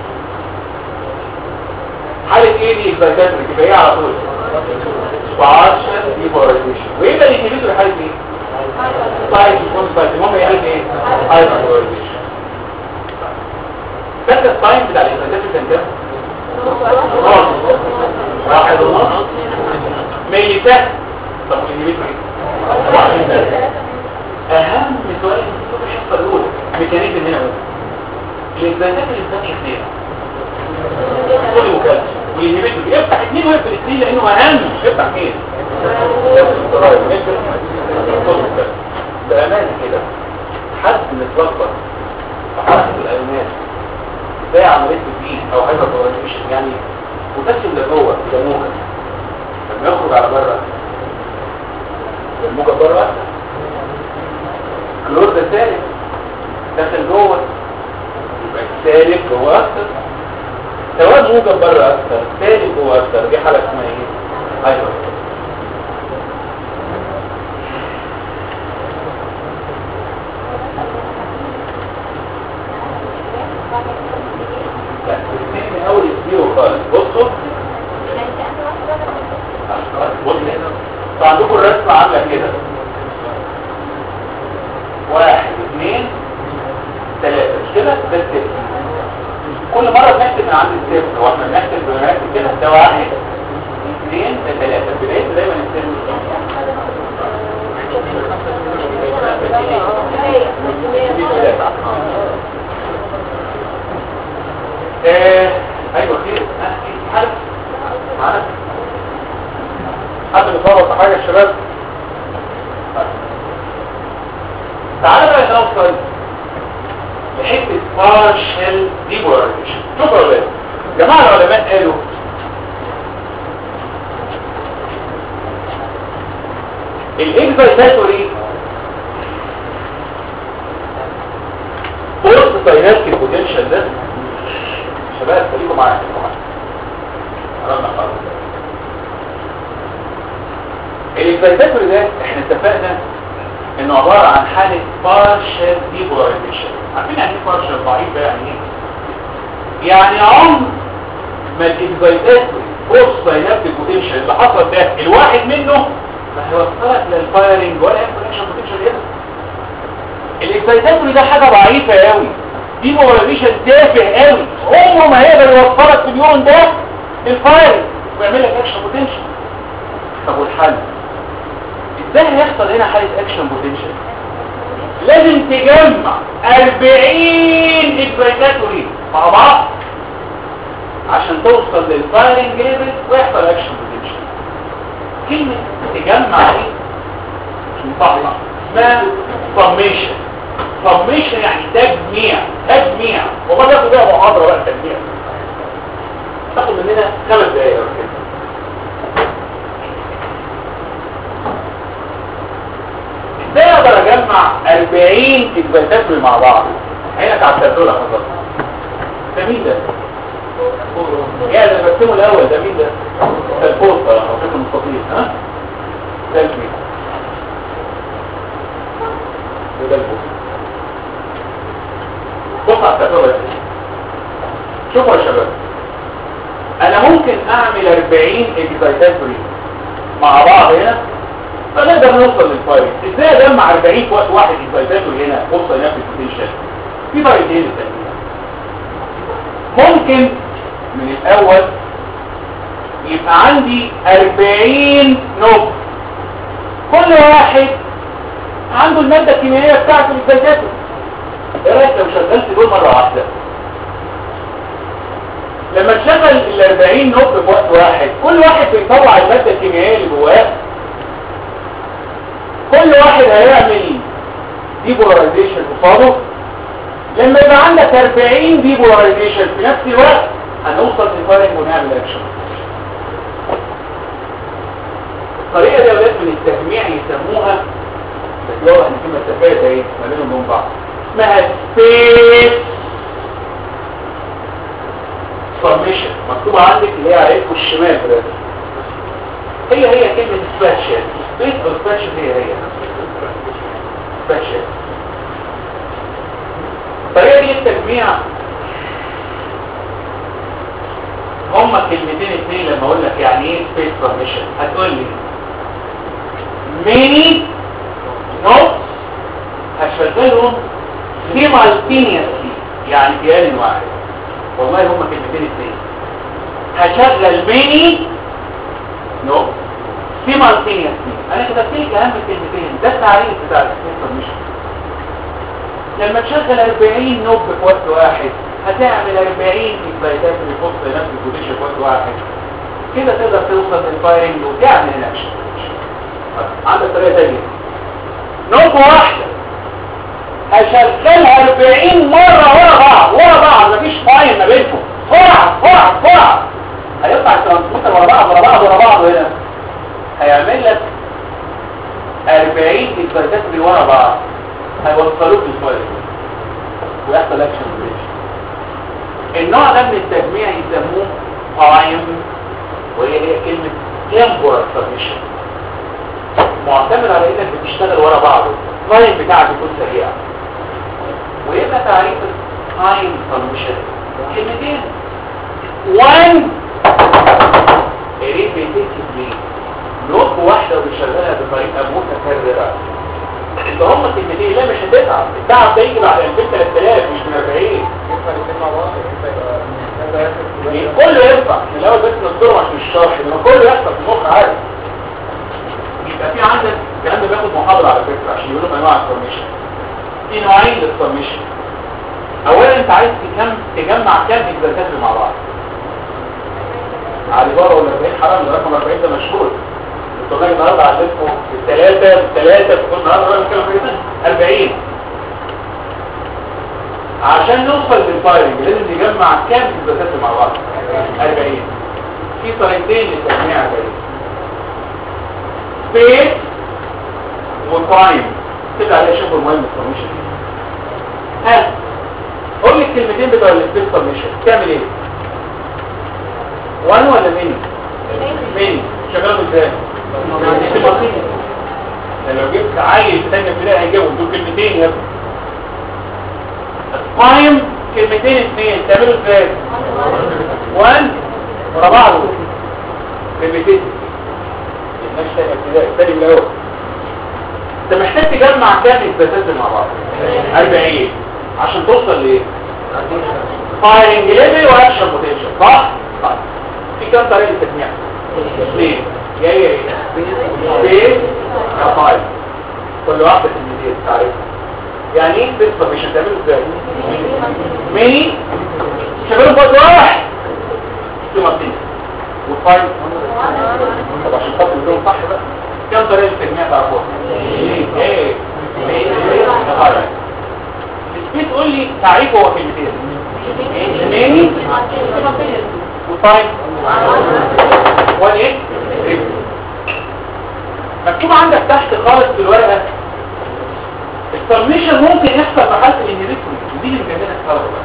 حالة ايه دي اكزايتاتوري تبقى ايه على طول سبارشن ديبولايزيشن ويبقى الانهبيتور حالة ايه سايد يكون سايد المهم هي حالة ايه هايبربولايزيشن فاكر التايم بتاع الاكزايتاتوري كان كام واحد ونص ملي سهل طب والانهبيتور ايه اهم سؤال في الحصه الاولى ميكانيزم هنا بس الاكزايتات اللي بتاعت اثنين كل مكالمه والانهبيتور يفتح اثنين ويقفل اثنين لانه اهم يفتح مين بامانه كده حد متلخبط في حركه الايونات زي عمليه الدين او هايبربولاريزيشن يعني بوتاسيوم ده جوه ده موجه لما يخرج على بره الموجه بره كلور ده ثالث داخل جوه يبقى الثالث جوه اكتر سواء موجب بره اكتر ثالث جوه اكتر دي حاله اسمها ايه ايوه لا الاثنين من اول الزيرو خالص بصوا بصوا فعندكم الرسمه عامله كده واحد اثنين ثلاثة مش كده ده الصفر كل مرة بنحسب من عند الصفر هو احنا بنحسب بنحسب كده ده واحد اثنين ده ثلاثة بداية دايما الصفر ايه ايوه خير ها حد معانا حد بيصور في حاجة الشباب تعالى بقى نوصل لحته partial depolarization شوفوا يا ولاد جماعه العلماء قالوا الاكزايتاتوري فورس ساينابتيك بوتنشال ده شباب خليكم معايا خليكم معايا قربنا خلاص الاكسايتاتوري ده احنا اتفقنا انه عبارة عن حالة partial depolarization عارفين يعني ايه partial ضعيف ده يعني ايه يعني عمر ما الاكسايتاتوري فورس ساينابتيك بوتنشال اللي حصل ده الواحد منه ما هيوصلك للفايرنج ولا انفليكشن بوتنشال هنا الاكسايتاتوري ده حاجة ضعيفة قوي دي بولاريزيشن تافه قوي عمره ما هيقدر يوصلك في اليوم ده الفايرنج ويعمل لك اكشن بوتنشال طب والحل ازاي هيحصل هنا حالة اكشن بوتنشال لازم تجمع 40 اكسايتاتوري مع بعض عشان توصل للفايرنج ليفل ويحصل اكشن بوتنشال كلمة تجمع دي مش مطلع اسمها سميشن سميشن يعني تجميع تجميع وما تاخد بقى محاضرة بقى تجميع تاخد مننا خمس دقايق ولا كده ازاي اقدر اجمع 40 اكباتاتوري مع بعض عينك على التابلوه حضرتك ده مين ده يا ده برسمه الاول ده مين ده ده البوستر او شكل مستطيل ها ده مين ده ده البوستر بص على التابلوه ده شوفوا يا شباب انا ممكن اعمل 40 اكزايتاتوري مع بعض هنا فنقدر نوصل للفايل ازاي اجمع 40 في وقت واحد اكزايتاتوري هنا فرصه ينفذ بوتنشال في طريقتين للتنفيذ ممكن من الاول يبقى عندي 40 نوب كل واحد عنده المادة الكيميائية بتاعته الاكزايتاتوري ايه رايك لو شغلت دول مرة واحدة لما تشغل ال 40 نوب في وقت واحد كل واحد بيطلع المادة الكيميائية اللي جواه كل واحد هيعمل ديبولاريزيشن قصاده لما يبقى عندك 40 ديبولاريزيشن في نفس الوقت هنوصل لفارنج ونعمل اكشن الطريقة دي يا ولاد من التجميع يسموها بس واضح ان في مسافات اهي ما بينهم وبين بعض اسمها سبيس فورميشن مكتوبة عندك اللي هي على ايدكم الشمال ده هي هي كلمة سباتشل سبيس او سباتشل هي هي سباتشل الطريقة دي التجميع هما كلمتين اتنين لما اقول لك يعني ايه سبيس فورميشن هتقول لي ميني نوتس هشغلهم سيمالتينيسلي يعني في آن واحد والله هما كلمتين اتنين هشغل ميني نو سيمالتينيسلي انا كتبت لك اهم كلمتين ده التعريف بتاع الانفورميشن لما تشغل 40 نوب في وقت واحد هتعمل 40 اكزايتات اللي تحط نفس البوزيشن في وقت واحد كده تقدر توصل للفايرنج وتعمل الاكشن عندك طريقه ثانيه نوب واحده هشغلها 40 مرة ورا بعض ورا بعض مفيش فاين ما بينكم بسرعة بسرعة بسرعة هيطلع الترانسميتر ورا بعض ورا بعض ورا بعض هنا هيعمل لك 40 اكزايتات اللي ورا بعض هيوصلوك للفاين ويحصل اكشن بريشن النوع ده من التجميع يسموه تايم وهي هي كلمة temporal submission معتمد على انك بتشتغل ورا بعض التايم بتاعك يكون سريع ويبقى تعريف التايم سولوشن كلمتين 1 ريبيتيتيفلي نوت واحده وبيشغلها بطريقه متكرره اللي هم كلمتين لا مش هتتعب التعب ده يجي بعد 2000 3000 مش من 40 كله ينفع من الاول بس نذكره عشان الشرح انما كله يحصل في المخ عادي يبقى في عندك الكلام ده بياخد محاضره على فكره عشان يقولوا انواع الفورميشن في نوعين للفورميشن اولا انت عايز تكم تجمع كام اكزاكتات مع بعض علي بابا ولا 40 حرام ده رقم 40 ده مشهور انتوا جاي النهارده عندكم الثلاثه الثلاثه في كل نهارده رقم كام 40 عشان نوصل للفايرنج لازم نجمع كام اكزاكتات مع بعض 40 في طريقتين للتجميع ده سبيس وتايم كده عليه شغل مهم الفورميشن ها قول لي الكلمتين بتوع السبيس فورميشن تعمل ايه وان ولا ميني ميني شغاله ازاي السيماتين لو جبت عيل في ثانيه ابتدائي هيجيبهم دول كلمتين يا ابني التايم كلمتين اثنين تعملوا ازاي؟ 1 ورا بعض كلمتين الناس ثانيه ابتدائي الثاني من الاول انت محتاج تجمع كام اثباتات مع بعض 40 عشان توصل لايه فايرنج ليفل واكشن بوتنشال صح صح في كام طريقه تجميع اثنين جايه ايه سبيس كفايل كل واحده في الميديا تعرفها يعني ايه سبيس فورميشن تعمله ازاي ميني شغالين بوت واحد سيماتين والفايل طب عشان خاطر يكون صح بقى كم طريقه تجميع تعرفوها ايه ايه السبيس قول لي تعريفه هو كلمتين ميني وطيب وان ايه مكتوب عندك تحت خالص في الورقه السبميشن ممكن يحصل في حاله الانهبيتوري ودي اللي مجننه الطلبه بقى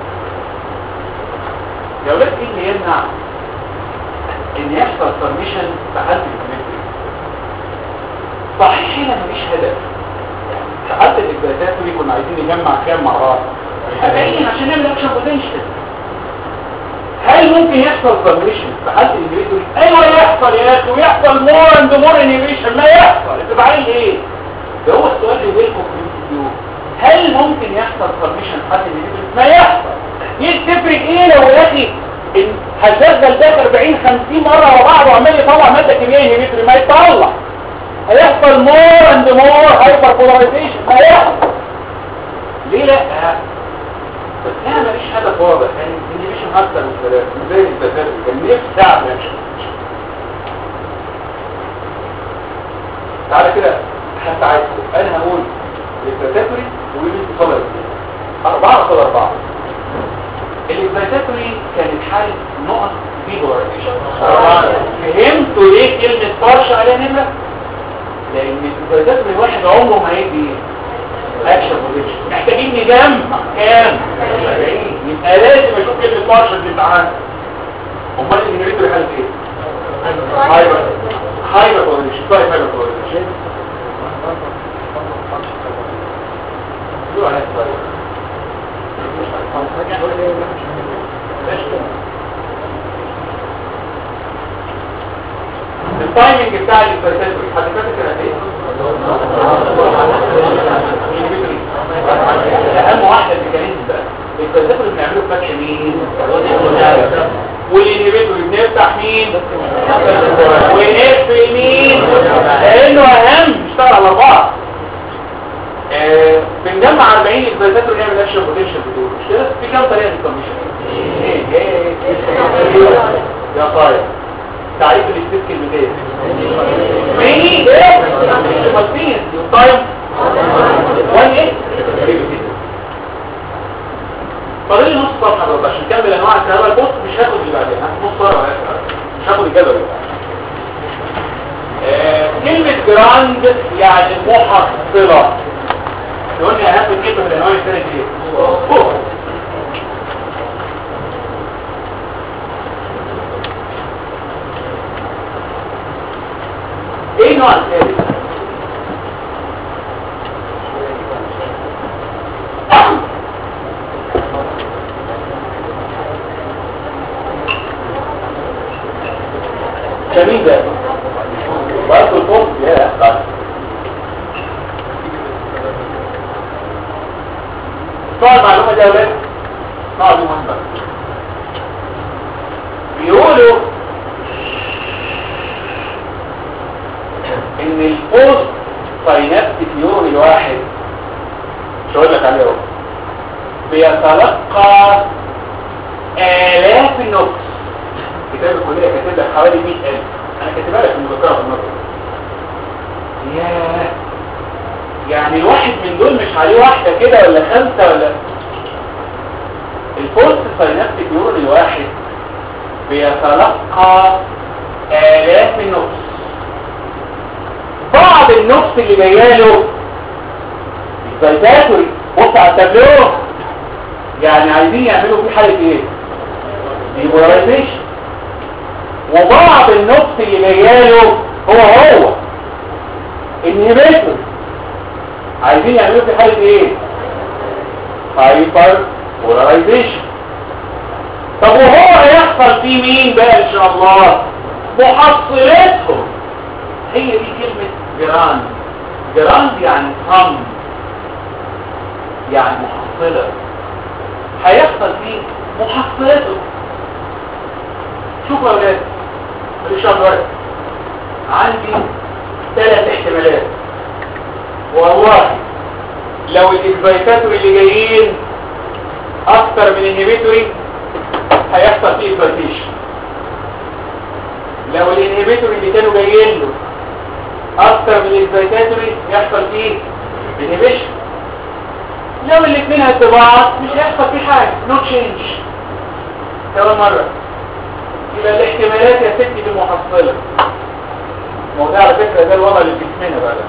يا ولاد ايه اللي يمنع ان يحصل سبميشن في حاله الانهبيتوري صحيح هنا مفيش هدف في حاله الاكزاتاتوري كنا عايزين نجمع كام مع بعض 40 عشان نعمل اكشن بوتنشال هل ممكن يحصل سبميشن في حاله الانهبيتوري ايوه يحصل يا اخي ويحصل مور اند مور انهبيشن ما يحصل انت بعين ايه ده هو السؤال اللي بينكم في الفيديو هل ممكن يحصل سبميشن في حاله الانهبيتوري ما يحصل ايه تفرق ايه لو يا اخي إن هشغل ده 40 50 مره ورا بعض وعمال يطلع ماده كيميائيه انهبيتوري ما يطلع هيحصل مور اند مور هايبر بولاريزيشن ما يحصل ليه لا بس انا ماليش هدف واضح يعني اني مش محصل الكلام زي البزار كان نفسي اعمل اكشن تعالى كده حتى عايز انا هقول البزاتوري ويجي تصل أربعة قصاد أربعة البزاتوري كانت حالة نقط ديبولاريزيشن فهمتوا ليه كلمة بارشا عليها نمرة؟ لأن البزاتوري الواحد عمره ما هيدي اكشن بوزيشن محتاجين نجمع كام 40 يبقى لازم اشوف كلمه مارشال دي معانا امال الانهبيتور حاله ايه هايبر هايبر بوزيشن طيب هايبر بوزيشن التايمنج بتاع البرسنتج حد فاكر كان قد ايه اهم واحده الميكانيزم بقى البرسنتج اللي بنعمله فاكشن مين والانهبيتور بنفتح مين ونقفل مين لانه اهم اشتغل على بعض آه، بنجمع 40 البرسنتج ونعمل اكشن بوتنشال بدول مش كده في كام طريقه للكوميشن يا طيب تعريف الاستيك كلمتين ميني ايه مالتين يطايم وان ايه فاضل لي نص صفحه برضه عشان نكمل انواع الكهرباء البوست مش هاخد اللي بعدين هاخد نص صفحه مش هاخد الجدول آه كلمه جراند يعني محصله تقول لي هاخد كلمه من الانواع الثانيه دي ايه ايه النوع الثالث جميل ده برضه الفوق يا طيب طبعا المعلومه دي يا ولاد طبعا دي مهمه بيقولوا ان البوست ساينابتيك نيورون الواحد مش هقول لك عليه اهو بيتلقى آلاف النقص كتاب الكلية كاتب لك حوالي 100000 انا كاتبها لك في المذكرة في النظر ياه يعني الواحد من دول مش عليه واحدة كده ولا خمسة ولا البوست ساينابتيك نيورون الواحد بيتلقى آلاف النقص بعض النقص اللي جاياله الفيتاتوري بص على التابلو يعني عايزين يعملوا فيه حالة ايه ديبولايزيشن وبعض النقص اللي جاياله هو هو انهبيتور عايزين يعملوا في حالة ايه هايبر بولاريزيشن طب وهو هيحصل فيه مين بقى ان شاء الله محصلاتهم هي دي كلمة جراند جراند يعني صم يعني محصلة هيحصل فيه محصلاتهم شوفوا يا ولاد ماليش ورق عندي ثلاث احتمالات والله لو الاكزايتاتوري اللي جايين اكتر من الانهبيتوري هيحصل فيه اكزايتيشن لو الانهبيتوري اللي كانوا جايين له اكتر من الاكزايتاتوري يحصل فيه انهبيشن لو الاثنين هتبعض مش هيحصل فيه حاجه نو تشينج كمان مره يبقى الاحتمالات يا ستي في المحصله ما ده على فكره ده الوضع اللي في جسمنا بقى ده.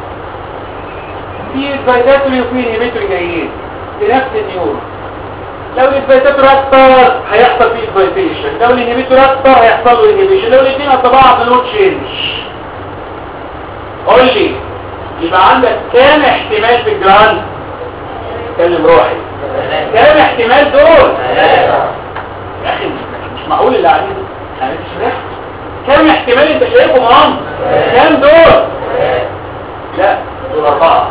في اكزايتاتوري وفي انهبيتوري جايين في نفس النيورون لو الانهبيتور اكتر هيحصل فيه اكزايتيشن لو الانهبيتور اكتر هيحصل له انهبيشن لو الاثنين قد بعض نو تشينج قول لي يبقى عندك كام احتمال في الجراند اتكلم روحي كام احتمال دول يا اخي مش معقول اللي قاعدين انا مش فاهم كام احتمال انت شايفهم هم كام دول لا دول اربعه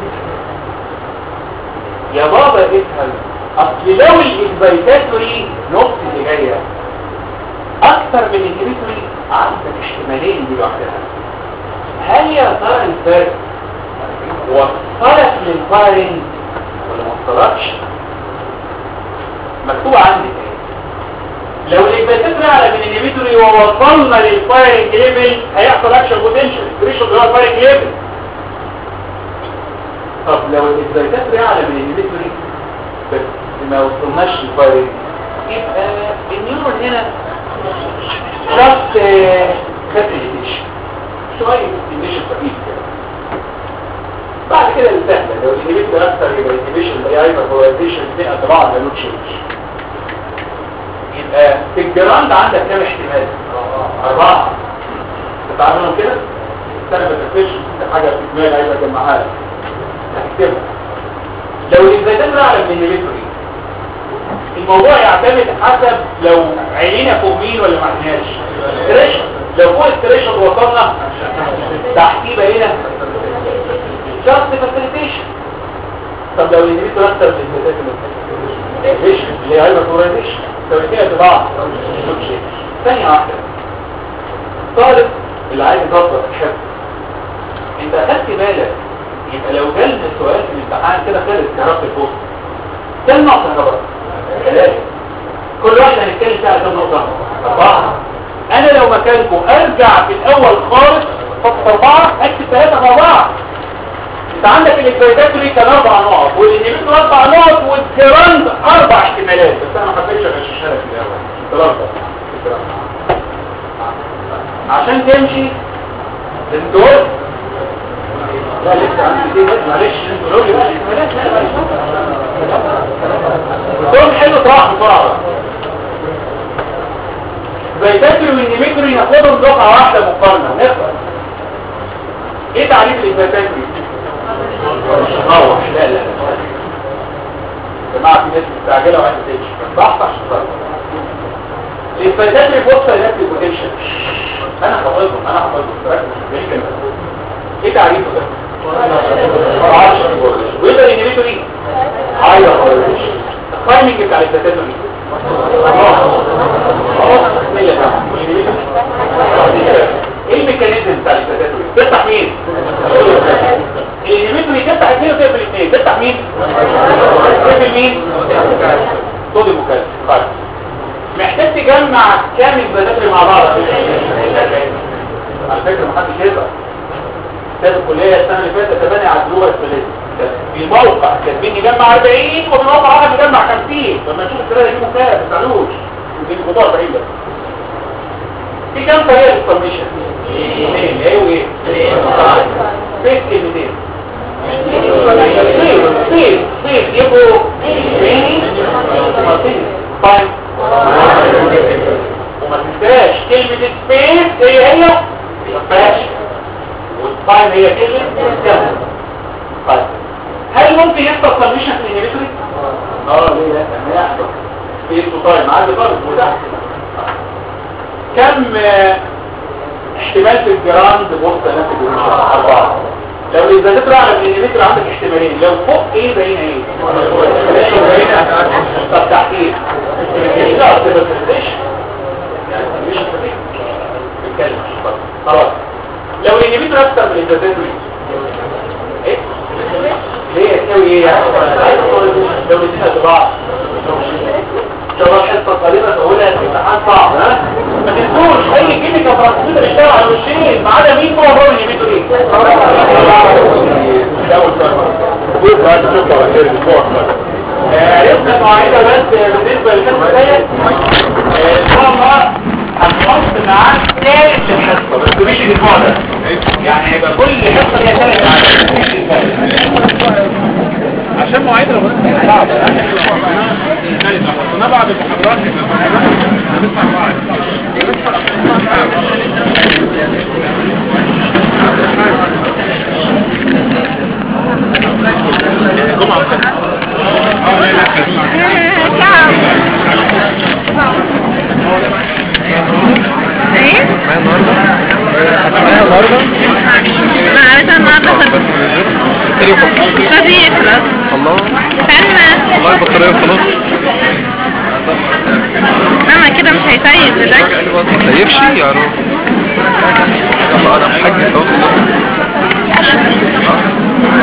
يا بابا افهم اصل لو الاكزايتاتوري نقطة اللي جاية اكتر من الانهبيتوري عندك احتمالين دي لوحدها هل يا ترى الفرق وصلت للفايرنج ولا ما وصلتش مكتوب عندي ايه لو الاكزايتاتوري اعلى من الانهبيتوري ووصلنا للفايرنج ليفل هيحصل اكشن بوتنشال ريشو اللي هو الفايرنج ليفل طب لو الاكزايتاتوري اعلى من الانهبيتوري بس ما وصلناش للفايرنج يبقى النيورون هنا جاست فاسيليتيشن شويه فاسيليتيشن خفيف كده بعد كده السهله لو الانهبيتور اكتر يبقى الانهبيشن اللي هي هايبر بولاريزيشن الاثنين قد بعض ما تشينج يبقى في الجراند عندك كام احتمال اربعه تتعاملهم كده السنه ما تفرقش حاجه في دماغي عايز اجمعها لك هتكتبها لو الانزيتات اعلى من الانهبيتوري الموضوع يعتمد حسب لو عينينا فوق مين ولا ما عينيناش ستريشن لو فوق الستريشن وصلنا تحتيه بقينا جاست فاسيليتيشن طب لو الانهبيتور اكتر من الانهبيتور اللي هي هايبر بولاريزيشن لو الاثنين تبع ثانيه واحده طالب اللي عايز يظبط الحفظ انت اخدت بالك يبقى لو جالنا سؤال في الامتحان كده خالص كهربة البوست كم نقطة كهرباء؟ ثلاثة كل واحدة هنتكلم فيها كم نقطة؟ أربعة أنا لو مكانكم أرجع في الأول خالص فقط أربعة أكتب ثلاثة في أربعة أنت عندك الإكزايتاتوري كان أربع نقط والإنهبيتور أربع نقط والجراند أربع احتمالات بس أنا ما حبيتش أغششها لك في الأول ثلاثة عشان تمشي الدور لا لسه عندي دي بس معلش انتوا لو لي بقى احتمالات لا دول حلو طرح بسرعه زي تاكل والنيمتري ناخدهم دفعه واحده مقارنه نخلص ايه تعريف الانفاتاتري روح لا لا جماعه في ناس مستعجله وعايزه تمشي بحث عشان تفرق الانفاتاتري بوصل لنفس البوتنشال انا حافظهم انا حافظهم ركز ايه تعريفه ده ويقدر ينهبيتوري هاي التايمنج بتاع التاتاتوري ايه الميكانيزم بتاع التاتاتوري تفتح مين الانهبيتوري تفتح اثنين وتقفل اثنين تفتح مين تقفل مين صوديوم وكالسيوم طيب محتاج تجمع كام التاتاتوري مع بعض على فكره محدش يقدر استاذ الكليه السنه اللي فاتت تبني على الدروس الثلاثه في موقع كاتبين يجمع 40 وفي موقع واحد يجمع 50 لما نشوف الثلاثه دي مكان ما تسالوش دي الخطوه 40 بس في كام طريقه للسبمشن اثنين ايه وايه فيك كلمتين صيف صيف صيف يبقوا طيب وما تنساش كلمة سبيس هي هي فاش طيب هي كلمة كام طيب هل ممكن يحصل كونديشن في الانهبيتوري؟ اه ليه لا ما يحصل في طيب عادي خالص متاح كم آه، احتمال في الجراند بوسط ناتج أربعة لو إذا تطلع على الانهبيتور عندك احتمالين لو فوق ايه باين ايه؟ باين طب تحت ايه؟ لا تبقى برزنتيشن مش بتتكلم خلاص لو الانهبيتور اكتر من الانهبيتور ايه؟ ليه تساوي ايه يعني؟ لو الاثنين قد بعض ان شاء الله الحصه القريبه تقولها في امتحان صعب ها ما تنسوش اي كيميكال ترانسميتر اشتغل على الوشين ما عدا مين هو الرول اللي بيته ايه؟ ده اول سؤال عرفنا قاعده بس بالنسبه للحصه ديت ان شاء الله هنحط معاه ثالث الحصه بس مش الاسبوع ده يعني هيبقى كل حصه ليها ثلاث عشان مواعيد رمضان صعب لو حطيناه بعد المحاضرات هنسمع بعض الجمعة والسبت اه لا لا ايه؟ معايا النهارده معايا النهارده انا عارفه النهارده خد خدي خلاص الله استنى والله البطارية خلاص ماما كده مش هيسيب لذاكر ما تسيبش يا رب يلا انا حاج اهو